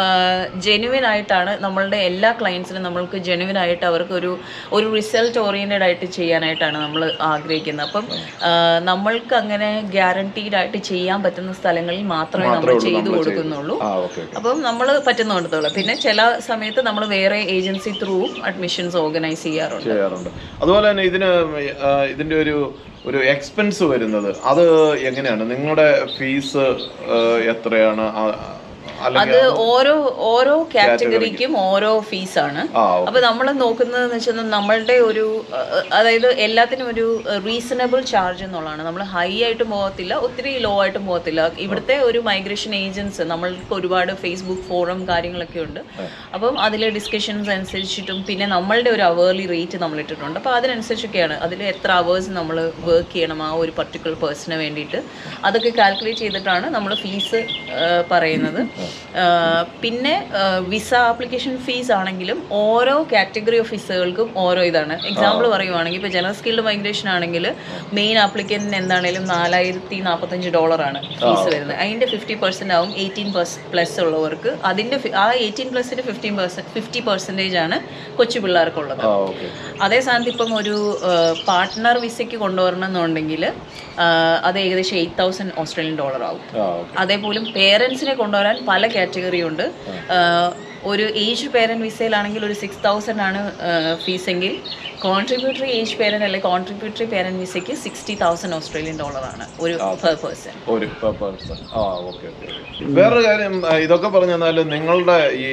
ജെനുവിൻ ആയിട്ടാണ് നമ്മളുടെ എല്ലാ ക്ലയൻസിനും നമ്മൾക്ക് ജെനുവിൻ ആയിട്ട് അവർക്ക് ഒരു ഒരു റിസൾട്ട് ഓറിയന്റഡ് ആയിട്ട് ചെയ്യാനായിട്ടാണ് നമ്മൾ ആഗ്രഹിക്കുന്നത് അപ്പം ആ, നമ്മൾക്ക് അങ്ങനെ ഗ്യാരണ്ടീഡ് ആയിട്ട് ചെയ്യാൻ പറ്റുന്ന സ്ഥലങ്ങളിൽ മാത്രമേ നമ്മൾ ചെയ്തു കൊടുക്കുന്നുള്ളൂ
ആ ഓക്കെ
അപ്പം നമ്മൾ പറ്റുന്നിടത്തോളം പിന്നെ ചില സമയത്ത് നമ്മൾ വേറെ ഏജൻസി ത്രൂ അഡ്മിഷൻസ് ഓർഗനൈസ് ചെയ്യാറുണ്ട്
ചെയ്യാറുണ്ട് അതുപോലെ തന്നെ ഇതിന് ആ, ഇതിന്റെ ഒരു ഒരു എക്സ്പെൻസ് വരുന്നത് അത് എങ്ങനെയാണ് നിങ്ങളുടെ ഫീസ് എത്രയാണ് ആ, അല്ലെങ്കിൽ
അത് ഓരോ ഓരോ കാറ്റഗറിക്കും ഓരോ ഫീസാണ്
ആ
അപ്പൊ നമ്മൾ നോക്കുന്നതെന്ന് വെച്ചാൽ നമ്മളുടെ ഒരു അഹ്, അതായത് എല്ലാത്തിനും ഒരു റീസണബിൾ ചാർജ് എന്നുള്ളതാണ് നമ്മൾ ഹൈ ആയിട്ടും പോകത്തില്ല ഒത്തിരി ലോ ആയിട്ടും പോകത്തില്ല ഇവിടുത്തെ ഒരു മൈഗ്രേഷൻ ഏജൻസ് നമ്മൾക്ക് ഒരുപാട് ഫേസ്ബുക്ക് ഫോറം കാര്യങ്ങളൊക്കെ ഉണ്ട് അപ്പം അതിലെ ഡിസ്കഷൻസ് അനുസരിച്ചിട്ടും പിന്നെ നമ്മളുടെ ഒരു അവേർലി റേറ്റ് നമ്മൾ ഇട്ടിട്ടുണ്ട് അപ്പോൾ അതിനനുസരിച്ചൊക്കെയാണ് അതിൽ എത്ര അവേഴ്സ് നമ്മൾ വർക്ക് ചെയ്യണം ആ ഒരു പർട്ടിക്കുലർ പേഴ്സണിന് വേണ്ടിയിട്ട് അതൊക്കെ കാൽക്കുലേറ്റ് ചെയ്തിട്ടാണ് നമ്മൾ ഫീസ് പറയുന്നത് ആ, പിന്നെ വിസ ആപ്ലിക്കേഷൻ ഫീസ് ആണെങ്കിലും ഓരോ കാറ്റഗറി ഓഫ് വിസകൾക്കും ഓരോ ഇതാണ് എക്സാമ്പിൾ പറയുവാണെങ്കിൽ ഇപ്പോൾ ജനറൽ സ്കിൽഡ് മൈഗ്രേഷൻ ആണെങ്കിൽ മെയിൻ ആപ്ലിക്കൻറ്റിന് എന്താണെങ്കിലും നാലായിരത്തി നാൽപ്പത്തഞ്ച് ഡോളറാണ് ഫീസ് വരുന്നത് അതിൻ്റെ ഫിഫ്റ്റി പെർസെൻ്റ് ആവും എയ്റ്റീൻ പ്ലസ് ഉള്ളവർക്ക് അതിൻ്റെ ഫി- ആ എയ്റ്റീൻ പ്ലസിൻ്റെ ഫിഫ്റ്റീൻ പെർസെൻറ്റ് ഫിഫ്റ്റി പെർസെൻറ്റേജ് ആണ് കൊച്ചു പിള്ളേർക്കുള്ളത്
ആ ഓക്കെ
അതേ സ്ഥാനത്ത് ഇപ്പം ഒരു പാർട്ട്ണർ വിസയ്ക്ക് കൊണ്ടുവരണം എന്നുണ്ടെങ്കിൽ അത് ഏകദേശം എയ്റ്റ് തൗസൻഡ് ഓസ്ട്രേലിയൻ ഡോളർ ആവും
ആ ഓക്കെ
അതേപോലും പേരൻസിനെ കൊണ്ടുവരാൻ പല കാറ്റഗറി ഉണ്ട് ആഹ് ഒരു ഏജ് പേരൻറ്റ് വിസയിലാണെങ്കിൽ ഒരു സിക്സ് തൗസൻഡ് ആണ് ഫീസ് എങ്കിൽ കോൺട്രിബ്യൂട്ടറി ഏജ് പേരൻറ്റ് അല്ലെങ്കിൽ കോൺട്രിബ്യൂട്ടറി പേരൻറ്റ് വിസയ്ക്ക് സിക്സ്റ്റി തൗസൻഡ് ഓസ്ട്രേലിയൻ ഡോളറാണ് ഒരു പെർ പേഴ്സൺ
ഒരു per person. ആ ഓക്കെ വേറൊരു കാര്യം ആ, ഇതൊക്കെ പറഞ്ഞു തന്നാൽ നിങ്ങളുടെ ഈ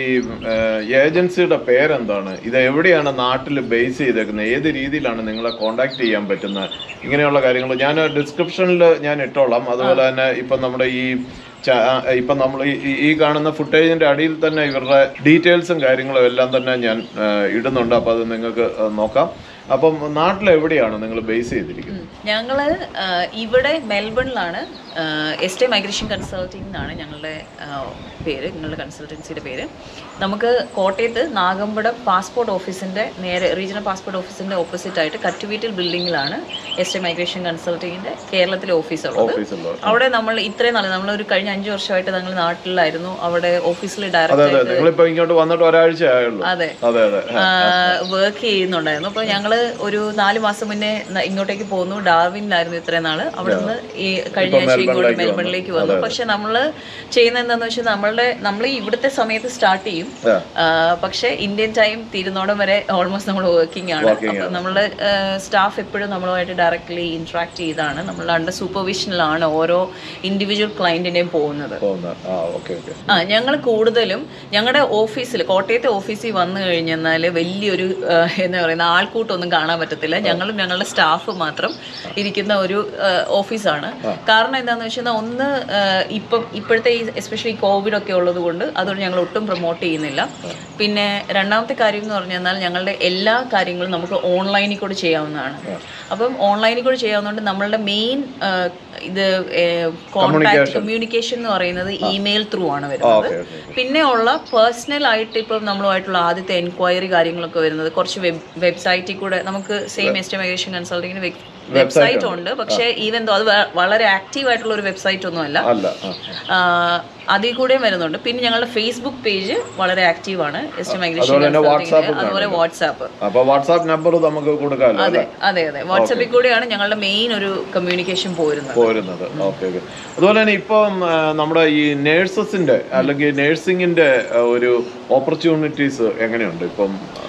ഏജൻസിയുടെ പേരെന്താണ് ഇത് എവിടെയാണ് നാട്ടിൽ ബേസ് ചെയ്തേക്കുന്നത് ഏത് രീതിയിലാണ് നിങ്ങളെ കോണ്ടാക്ട് ചെയ്യാൻ പറ്റുന്നത് ഇങ്ങനെയുള്ള കാര്യങ്ങൾ ഞാൻ ഡിസ്ക്രിപ്ഷനിൽ ഞാൻ ഇട്ടോളാം അതുപോലെ തന്നെ ഇപ്പം നമ്മുടെ ഈ ച- ആ, ഇപ്പം നമ്മൾ ഈ- ഈ- ഈ കാണുന്ന ഫുട്ടേജിന്റെ അടിയിൽ തന്നെ ഇവരുടെ ഡീറ്റെയിൽസും കാര്യങ്ങളും എല്ലാം തന്നെ ഞാൻ ആ, ഇടുന്നുണ്ട് അപ്പോൾ അത് നിങ്ങൾക്ക് ആ, നോക്കാം അപ്പം നാട്ടിൽ എവിടെയാണ് നിങ്ങൾ ബേസ് ചെയ്തിരിക്കുന്നത്
ഞങ്ങൾ ഇവിടെ മെൽബണിലാണ് എസ്റ്റേ മൈഗ്രേഷൻ കൺസൾട്ടിംഗ് എന്നാണ് ഞങ്ങളുടെ ആ, പേര് ഞങ്ങളുടെ കൺസൾട്ടൻസിയുടെ പേര് നമുക്ക് കോട്ടയത്ത് നാഗമ്പടം പാസ്പോർട്ട് ഓഫീസിൻ്റെ നേരെ റീജിയണൽ പാസ്പോർട്ട് ഓഫീസിൻ്റെ ഓപ്പോസിറ്റ് ആയിട്ട് കറ്റുവീട്ടിൽ ബിൽഡിങ്ങിലാണ് എസ്റ്റേ മൈഗ്രേഷൻ കൺസൾട്ടിങ്ങിൻ്റെ കേരളത്തിലെ ഓഫീസുള്ളത്
ഓഫീസുള്ള
അവിടെ നമ്മൾ ഇത്രയും നാൾ നമ്മൾ ഒരു കഴിഞ്ഞ അഞ്ച് വർഷമായിട്ട് ഞങ്ങൾ നാട്ടിലായിരുന്നു അവിടെ ഓഫീസിൽ
അതെ
ഡയറക്റ്റ്
അതെ നിങ്ങളിപ്പോ ഇങ്ങോട്ട് വന്നിട്ട് ഒരാഴ്ച ആയുള്ളൂ
അതെ
അതെ അതെ
വർക്ക് ചെയ്യുന്നുണ്ടായിരുന്നു അപ്പോൾ ഞങ്ങൾ ഒരു നാല് മാസം മുന്നേ ന- ഇങ്ങോട്ടേക്ക് പോന്നു ഡാർവിനിലായിരുന്നു ഇത്രയും നാള് അവിടെ നിന്ന് ഈ കഴിഞ്ഞ ആഴ്ച ഇങ്ങോട്ട് മെൽബണിലേക്ക് വന്നു പക്ഷെ നമ്മൾ ചെയ്യുന്നത് എന്താണെന്ന് വെച്ചാൽ നമ്മളുടെ നമ്മൾ ഇവിടുത്തെ സമയത്ത് സ്റ്റാർട്ട് ചെയ്യും
ആ.
ആ, പക്ഷേ ഇന്ത്യൻ ടൈം തീരുന്നോടം വരെ ഓൾമോസ്റ്റ് നമ്മൾ വർക്കിംഗ് ആണ് അപ്പോൾ നമ്മളുടെ സ്റ്റാഫ് എപ്പോഴും നമ്മളുമായിട്ട് ഡയറക്റ്റ്ലി ഇന്ററാക്ട് ചെയ്താണ് നമ്മളുടെ അണ്ടർ സൂപ്പർവിഷനിലാണ് ഓരോ ഇൻഡിവിജ്വൽ ക്ലയന്റിനെയും പോകുന്നത്
പോകുന്ന ആ ഓക്കെ ഓക്കെ
ആ ഞങ്ങൾ കൂടുതലും ഞങ്ങളുടെ ഓഫീസിൽ കോട്ടയത്തെ ഓഫീസിൽ വന്നു കഴിഞ്ഞാൽ വലിയൊരു ആ, എന്താ പറയുന്ന ആൾക്കൂട്ടമൊന്നും കാണാൻ പറ്റത്തില്ല ഞങ്ങളും ഞങ്ങളുടെ സ്റ്റാഫ് മാത്രം ഇരിക്കുന്ന ഒരു ആ, ഓഫീസാണ് കാരണം എന്താണെന്ന് വെച്ചാൽ ഒന്ന് ആ, ഇപ്പം ഇപ്പോഴത്തെ ഈ എസ്പെഷ്യലി കോവിഡ് ഒക്കെ ഉള്ളത് കൊണ്ട് അതുകൊണ്ട് ഞങ്ങൾ ഒട്ടും പ്രൊമോട്ട് ചെയ്യുന്നില്ല പിന്നെ രണ്ടാമത്തെ കാര്യം എന്ന് പറഞ്ഞു കഴിഞ്ഞാൽ ഞങ്ങളുടെ എല്ലാ കാര്യങ്ങളും നമുക്ക് ഓൺലൈനിൽ കൂടെ ചെയ്യാവുന്നതാണ് അപ്പം ഓൺലൈനിൽ കൂടെ ചെയ്യാവുന്നതുകൊണ്ട് നമ്മളുടെ മെയിൻ ഇത് കോൺടാക്ട് കമ്മ്യൂണിക്കേഷൻ എന്ന് പറയുന്നത് ഇമെയിൽ ത്രൂ ആണ് വരുന്നത്
ഓക്കെ ഓക്കെ
പിന്നെ ഉള്ള പേഴ്സണൽ ആയിട്ട് ഇപ്പം നമ്മളുമായിട്ടുള്ള ആദ്യത്തെ എൻക്വയറി കാര്യങ്ങളൊക്കെ വരുന്നത് കുറച്ച് വെബ് വെബ്സൈറ്റിൽ കൂടെ നമുക്ക് സെയിം എസ്റ്റിമേഷൻ കൺസൾട്ടിങ്ങിന് വെബ്സൈറ്റ് ഉണ്ട് പക്ഷേ ഈവൻ ദോ അത് വ- വളരെ ആക്റ്റീവ് ആയിട്ടുള്ള ഒരു വെബ്സൈറ്റ് ഒന്നുമല്ല
അല്ല ആ.
അതിൽ കൂടെയും വരുന്നുണ്ട് പിന്നെ ഞങ്ങളുടെ ഫേസ്ബുക്ക് പേജ് വളരെ ആക്റ്റീവ് ആണ് എസ്റ്റിമേഷൻ
അതുപോലെ തന്നെ WhatsApp ഉം
അതുപോലെ വാട്സാപ്പ്
അപ്പൊ വാട്സാപ്പ് നമ്പർ നമുക്ക് കൊടുക്കാമല്ലോ
അതെ
അല്ലേ
അതെ അതെ വാട്സാപ്പിൽ കൂടെയാണ് ഞങ്ങളുടെ മെയിൻ ഒരു കമ്മ്യൂണിക്കേഷൻ പോരുന്നത്
പോരുന്നത് ഓക്കെ ഓക്കെ അതുപോലെ തന്നെ ഇപ്പം ആ, നമ്മുടെ ഈ നേഴ്സസിന്റെ അല്ലെങ്കിൽ നേഴ്സിംഗിന്റെ ഒരു ഓപ്പർച്യൂണിറ്റീസ് എങ്ങനെയുണ്ട് ഇപ്പം ആ,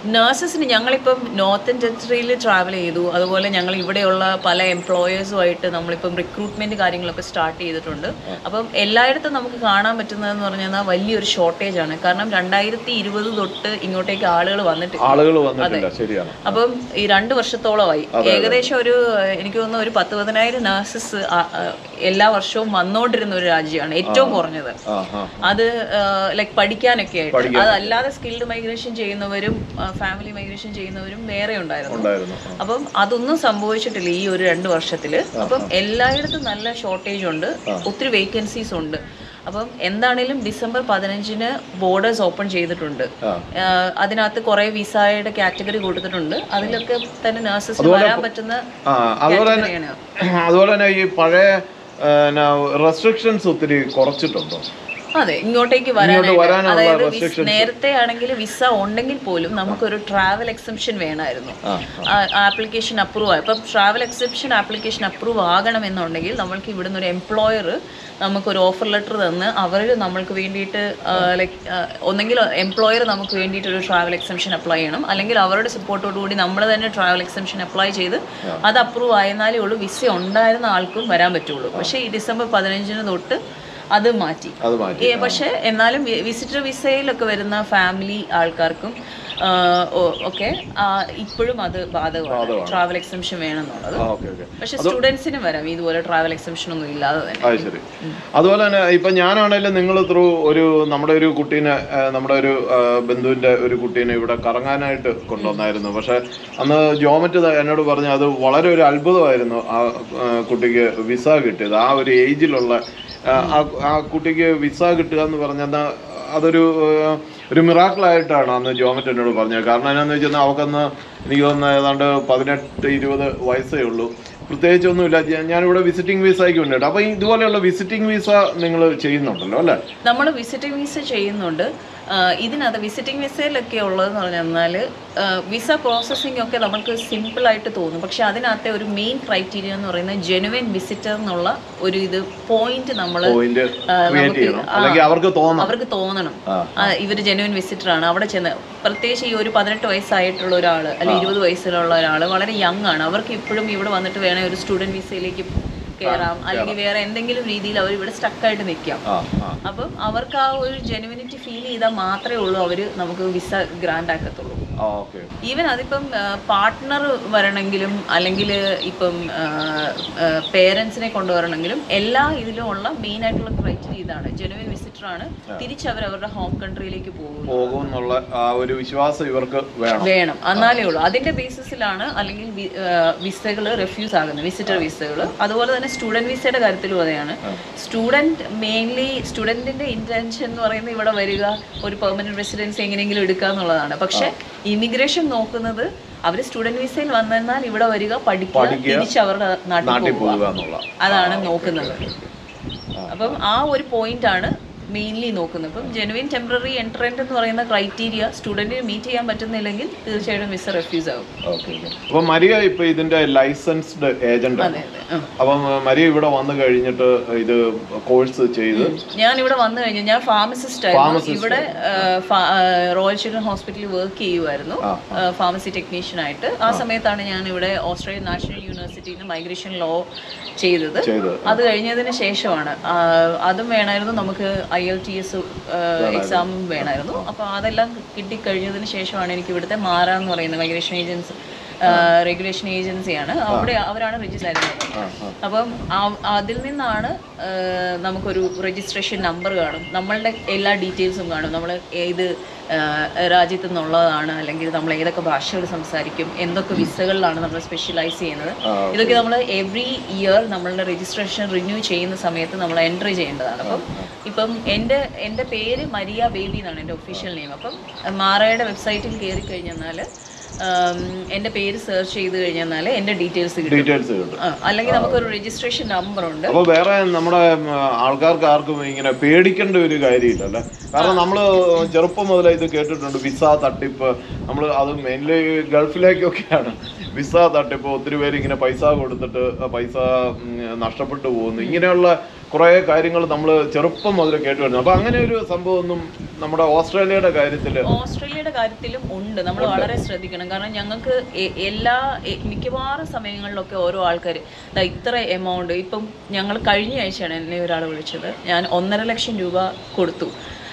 നഴ്സസിന് ഞങ്ങളിപ്പം നോർത്തൻ ടെറിട്ടറിയിൽ ട്രാവൽ ചെയ്തു അതുപോലെ ഞങ്ങൾ ഇവിടെയുള്ള പല എംപ്ലോയേഴ്സുമായിട്ട് നമ്മളിപ്പം റിക്രൂട്ട്മെന്റ് കാര്യങ്ങളൊക്കെ സ്റ്റാർട്ട് ചെയ്തിട്ടുണ്ട് അപ്പം എല്ലായിടത്തും നമുക്ക് കാണാൻ പറ്റുന്നതെന്ന് പറഞ്ഞാൽ വലിയൊരു ഷോർട്ടേജ് ആണ് കാരണം രണ്ടായിരത്തി ഇരുപത് തൊട്ട് ഇങ്ങോട്ടേക്ക് ആളുകൾ വന്നിട്ട്
ആളുകൾ വന്നിട്ടില്ല ശരിയാണ്
അപ്പം ഈ രണ്ട് വർഷത്തോളമായി ഏകദേശം ഒരു ഏഹ്, എനിക്ക് തോന്നുന്നു ഒരു പത്ത് പതിനായിരം നഴ്സസ് എല്ലാ വർഷവും വന്നുകൊണ്ടിരുന്ന ഒരു രാജ്യമാണ് ഏറ്റവും കുറഞ്ഞത്
ആ ആ
അത് ലൈക്ക് പഠിക്കാനൊക്കെ ആയിട്ട് അതല്ലാതെ സ്കിൽഡ് മൈഗ്രേഷൻ ചെയ്യുന്നവരും ഫാമിലി മൈഗ്രേഷൻ ചെയ്യുന്നവരും വേറെ ഉണ്ടായിരുന്നു
ഉണ്ടായിരുന്നു ആ.
അപ്പം അതൊന്നും സംഭവിച്ചിട്ടില്ല ഈ ഒരു രണ്ട് വർഷത്തില് അപ്പം എല്ലായിടത്തും നല്ല ഷോർട്ടേജ് ഉണ്ട് ഒത്തിരി വേക്കൻസീസ് ഉണ്ട് അപ്പം എന്താണേലും ഡിസംബർ പതിനഞ്ചിന് ബോർഡേഴ്സ് ഓപ്പൺ ചെയ്തിട്ടുണ്ട്
ആ.
ആഹ് അതിനകത്ത് കുറെ വിസയുടെ കാറ്റഗറി കൊടുത്തിട്ടുണ്ട് അതിലൊക്കെ തന്നെ നഴ്സസിന് വരാൻ പറ്റുന്ന
ആ അതുപോലെ തന്നെ
കാറ്റഗറിയാണ്
അതുപോലെ തന്നെ ഈ പഴയ റെസ്ട്രിക്ഷൻസ് ഒത്തിരി കുറച്ചിട്ടുണ്ടോ
അതെ ഇങ്ങോട്ടേക്ക്
വരാനുള്ള
വരാനായിട്ട് അതായത് വിസ്-
restrictions.
നേരത്തെ ആണെങ്കിൽ വിസ ഉണ്ടെങ്കിൽ പോലും നമുക്കൊരു ട്രാവൽ എക്സംഷൻ വേണമായിരുന്നു
ആ
ആപ്ലിക്കേഷൻ അപ്രൂവ് ആയി അപ്പം ട്രാവൽ എക്സെപ്ഷൻ ആപ്ലിക്കേഷൻ അപ്രൂവ് ആകണമെന്നുണ്ടെങ്കിൽ നമ്മൾക്ക് ഇവിടുന്ന് ഒരു എംപ്ലോയർ നമുക്കൊരു ഓഫർ ലെറ്റർ തന്ന് അവർ നമ്മൾക്ക് വേണ്ടിയിട്ട് ലൈക്ക് ഒന്നെങ്കിൽ എംപ്ലോയർ നമുക്ക് വേണ്ടിയിട്ട് ഒരു ട്രാവൽ എക്സംഷൻ അപ്ലൈ ചെയ്യണം അല്ലെങ്കിൽ അവരുടെ സപ്പോർട്ടോടു കൂടി നമ്മൾ തന്നെ ട്രാവൽ എക്സംഷൻ അപ്ലൈ ചെയ്ത് അത് അപ്രൂവ് ആയെന്നാലേ ഉള്ളൂ വിസ ഉണ്ടായിരുന്ന ആൾക്കും വരാൻ പറ്റുള്ളൂ പക്ഷേ ഈ ഡിസംബർ പതിനഞ്ചിന് തൊട്ട് അത് മാറ്റി
അത് മാറ്റി
ഏ, പക്ഷേ എന്നാലും വിസിറ്റർ വിസയിലൊക്കെ വരുന്ന ഫാമിലി ആൾക്കാർക്കും ആ, ഒ- ഒക്കെ ആ, ഇപ്പോഴും അത് ബാധകമാണ് ട്രാവൽ എക്സംഷൻ വേണമെന്നുള്ളത്
ആ ഓക്കെ ഓക്കെ
പക്ഷെ സ്റ്റുഡൻസിന് വരാം ഇതുപോലെ ട്രാവൽ എക്സംഷൻ ഒന്നും ഇല്ലാതെ തന്നെ
അത് ശരി അതുപോലെ തന്നെ ഇപ്പൊ ഞാനാണെങ്കിലും നിങ്ങൾ ത്രൂ ഒരു നമ്മുടെ ഒരു കുട്ടീനെ ആ, നമ്മുടെ ഒരു ആ, ബന്ധുവിന്റെ ഒരു കുട്ടീനെ ഇവിടെ കറങ്ങാനായിട്ട് കൊണ്ടുവന്നായിരുന്നു പക്ഷെ അന്ന് ജോമറ്റ് എന്നോട് പറഞ്ഞു അത് വളരെ ഒരു അത്ഭുതമായിരുന്നു ആ ആ, കുട്ടിക്ക് വിസ കിട്ടിയത് ആ ഒരു ഏജിലുള്ള ആ, ആ- ആ കുട്ടിക്ക് വിസ കിട്ടുക എന്ന് പറഞ്ഞാൽ അതൊരു ആ, ഒരു മിറാക്കിളായിട്ടാണ് അന്ന് ജോമറ്റ് എന്നോട് പറഞ്ഞത് കാരണം എന്നാന്ന് വെച്ചാൽ അവക്കന്ന് എനിക്ക് തോന്നുന്നു ഏതാണ്ട് പതിനെട്ട് ഇരുപത് വയസ്സേ ഉള്ളൂ പ്രത്യേകിച്ചൊന്നുമില്ല ഞാൻ- ഞാനിവിടെ വിസിറ്റിംഗ് വിസയ്ക്ക് ഉണ്ട് അപ്പോൾ ഇതുപോലെയുള്ള വിസിറ്റിംഗ് വിസ നിങ്ങൾ ചെയ്യുന്നുണ്ടല്ലോ അല്ലേ
നമ്മൾ വിസിറ്റിംഗ് വിസ ചെയ്യുന്നുണ്ട് ആ, ഇതിനകത്ത് വിസിറ്റിംഗ് വിസയിലൊക്കെ ഉള്ളതെന്ന് പറഞ്ഞാൽ വിസ പ്രോസസ്സിംഗ് ഒക്കെ നമുക്ക് സിമ്പിൾ ആയിട്ട് തോന്നും പക്ഷെ അതിനകത്തെ ഒരു മെയിൻ ക്രൈറ്റീരിയ എന്ന് പറയുന്നത് ജെനുവൻ വിസിറ്റർ എന്നുള്ള ഒരു ഇത് പോയിന്റ് നമ്മൾ
പോയിന്റ് ക്രിയേറ്റ് ചെയ്യണം അല്ലെങ്കിൽ അവർക്ക് തോന്നണം
അവർക്ക് തോന്നണം
ആ.
ആ, ഇവര് ജെനുവൻ വിസിറ്റർ ആണ് അവിടെ ചെന്ന് പ്രത്യേകിച്ച് ഈ ഒരു പതിനെട്ട് വയസ്സായിട്ടുള്ള ഒരാൾ അല്ലെങ്കിൽ ഇരുപത് വയസ്സിലുള്ള ഒരാൾ വളരെ യങ് ആണ് അവർക്ക് ഇപ്പോഴും ഇവിടെ വന്നിട്ട് വേണേ ഒരു സ്റ്റുഡന്റ് വിസയിലേക്ക് കയറാം അല്ലെങ്കിൽ വേറെ എന്തെങ്കിലും രീതിയിൽ അവർ ഇവിടെ സ്റ്റക്കായിട്ട് നിൽക്കാം
ആ ആ
അപ്പം അവർക്ക് ആ ഒരു ജെനുവിനിറ്റി ഫീൽ ചെയ്താൽ മാത്രമേ ഉള്ളൂ അവർ നമുക്ക് വിസ ഗ്രാൻഡ് ആക്കത്തുള്ളൂ
ആ ഓക്കെ
ഈവൻ അതിപ്പം പാർട്ട്ണർ വരണമെങ്കിലും അല്ലെങ്കിൽ ഇപ്പം പേരൻസിനെ കൊണ്ടുവരണമെങ്കിലും എല്ലാ ഇതിലും ഉള്ള മെയിൻ ആയിട്ടുള്ള ക്രൈറ്റീരിയ ഇതാണ് ജെനുവിൻ വിസിറ്റർ ആണ് തിരിച്ച് അവർ അവരുടെ ഹോം കൺട്രിയിലേക്ക് പോകും
പോകും എന്നുള്ള ആ ഒരു വിശ്വാസം ഇവർക്ക് വേണം
വേണം എന്നാലേ ഉള്ളൂ അതിന്റെ ബേസിസിലാണ് അല്ലെങ്കിൽ വിസകൾ റെഫ്യൂസ് ആകുന്നത് വിസിറ്റർ വിസകൾ അതുപോലെ തന്നെ സ്റ്റുഡന്റ് വിസയുടെ കാര്യത്തിലും അതെയാണ് സ്റ്റുഡന്റ് മെയിൻലി സ്റ്റുഡന്റിന്റെ ഇന്റൻഷൻ എന്ന് പറയുന്നത് ഇവിടെ വരിക ഒരു പെർമനന്റ് റെസിഡൻസ് എങ്ങനെയെങ്കിലും എടുക്കുക എന്നുള്ളതാണ് പക്ഷെ ഇമിഗ്രേഷൻ നോക്കുന്നത് അവർ സ്റ്റുഡന്റ് വിസയിൽ വന്നാൽ ഇവിടെ വരിക പഠിക്കുക തിരിച്ച് അവരുടെ നാട്ടിൽ
നാട്ടിൽ
പോകുക
പോകുക എന്നുള്ള
അതാണ് നോക്കുന്നത് അപ്പം ആ ഒരു പോയിന്റ് ആണ് മെയിൻലി നോക്കുന്നത് ഇപ്പം ജെനുവിൻ ടെമ്പററി എൻട്രൻറ്റ് എന്ന് പറയുന്ന ക്രൈറ്റീരിയ സ്റ്റുഡൻറ്റിന് മീറ്റ് ചെയ്യാൻ പറ്റുന്നില്ലെങ്കിൽ തീർച്ചയായിട്ടും വിസ റെഫ്യൂസ് ആകും
ഓക്കെ അപ്പൊ മരിയ ഇപ്പൊ ഇതിന്റെ ലൈസൻസ്ഡ് ഏജന്റ് ആണ്
അതെ അതെ ആ.
അപ്പം മരിയ ഇവിടെ വന്നു കഴിഞ്ഞിട്ട് ഇത് കോഴ്സ് ചെയ്ത്
ഞാൻ ഇവിടെ വന്നു കഴിഞ്ഞു ഞാൻ ഫാർമസിസ്റ്റ് ആയിരുന്നു ഇവിടെ ആ, ഫാ- ആ, റോയൽ ചിൽഡ്രൻ ഹോസ്പിറ്റലിൽ വർക്ക് ചെയ്യുമായിരുന്നു ഫാർമസി ടെക്നീഷ്യൻ ആയിട്ട് ആ സമയത്താണ് ഞാൻ ഇവിടെ ഓസ്ട്രേലിയൻ നാഷണൽ യൂണിവേഴ്സിറ്റിയിൽ നിന്ന് മൈഗ്രേഷൻ ലോ ചെയ്തത്
ചെയ്തത്
അത് കഴിഞ്ഞതിന് ശേഷമാണ് ആ, അതും വേണമായിരുന്നു നമുക്ക് ഐ എൽ ടി എസ് എക്സാമും വേണമായിരുന്നു അപ്പോൾ അതെല്ലാം കിട്ടിക്കഴിഞ്ഞതിന് ശേഷമാണ് എനിക്ക് ഇവിടുത്തെ മാറ എന്ന് പറയുന്ന മൈഗ്രേഷൻ ഏജൻസി റെഗുലേഷൻ ഏജൻസിയാണ് അവിടെ അവരാണ് രജിസ്റ്റർ ആയിരുന്നത് അപ്പം ആ- അതിൽ നിന്നാണ് ആ, നമുക്കൊരു രജിസ്ട്രേഷൻ നമ്പർ കാണും നമ്മളുടെ എല്ലാ ഡീറ്റെയിൽസും കാണും നമ്മൾ ഏത് ആ, രാജ്യത്തു നിന്നുള്ളതാണ് അല്ലെങ്കിൽ നമ്മൾ ഏതൊക്കെ ഭാഷകൾ സംസാരിക്കും എന്തൊക്കെ വിസകളിലാണ് നമ്മൾ സ്പെഷ്യലൈസ് ചെയ്യുന്നത് ഇതൊക്കെ നമ്മൾ എവറി ഇയർ നമ്മളുടെ രജിസ്ട്രേഷൻ റിന്യൂ ചെയ്യുന്ന സമയത്ത് നമ്മൾ എൻട്രി ചെയ്യേണ്ടതാണ് അപ്പം ഇപ്പം എൻ്റെ എൻ്റെ പേര് മരിയ ബേബി എന്നാണ് എൻ്റെ ഒഫീഷ്യൽ നെയിം അപ്പം മാറയുടെ വെബ്സൈറ്റിൽ കയറി കഴിഞ്ഞാൽ എൻ്റെ പേര് സെർച്ച് ചെയ്ത് കഴിഞ്ഞാൽ എൻ്റെ ഡീറ്റെയിൽസ് കിട്ടും
ഡീറ്റെയിൽസ് കിട്ടും
ആ, അല്ലെങ്കിൽ നമുക്കൊരു രജിസ്ട്രേഷൻ നമ്പർ ഉണ്ട്
അപ്പൊ വേറെ നമ്മുടെ ഉം, ആൾക്കാർക്ക് ആർക്കും ഇങ്ങനെ പേടിക്കേണ്ട ഒരു കാര്യമില്ല അല്ലേ കാരണം നമ്മൾ ചെറുപ്പം മുതലേ ഇത് കേട്ടിട്ടുണ്ട് വിസ തട്ടിപ്പ് നമ്മൾ അത് മെയിൻലി ഗൾഫിലേക്കൊക്കെയാണ് വിസ തട്ടിപ്പ് ഒത്തിരി പേര് ഇങ്ങനെ പൈസ കൊടുത്തിട്ട് ആ പൈസ ഉം, നഷ്ടപ്പെട്ടു പോകുന്നു ഇങ്ങനെയുള്ള കുറേ കാര്യങ്ങൾ നമ്മൾ ചെറുപ്പം മുതലേ കേട്ടു വരുന്നു അപ്പൊ അങ്ങനെ ഒരു സംഭവമൊന്നും നമ്മുടെ ഓസ്ട്രേലിയയുടെ കാര്യത്തിൽ
ഓസ്ട്രേലിയയുടെ കാര്യത്തിലും ഉണ്ട് നമ്മൾ വളരെ ശ്രദ്ധിക്കണം കാരണം ഞങ്ങൾക്ക് എ- എല്ലാ എ- മിക്കവാറും സമയങ്ങളിലൊക്കെ ഓരോ ആൾക്കാർ ഇത്ര എമൗണ്ട് ഇപ്പം ഞങ്ങൾ കഴിഞ്ഞ ആഴ്ചയാണ് എന്നെ ഒരാൾ വിളിച്ചത് ഞാൻ ഒന്നര ലക്ഷം രൂപ കൊടുത്തു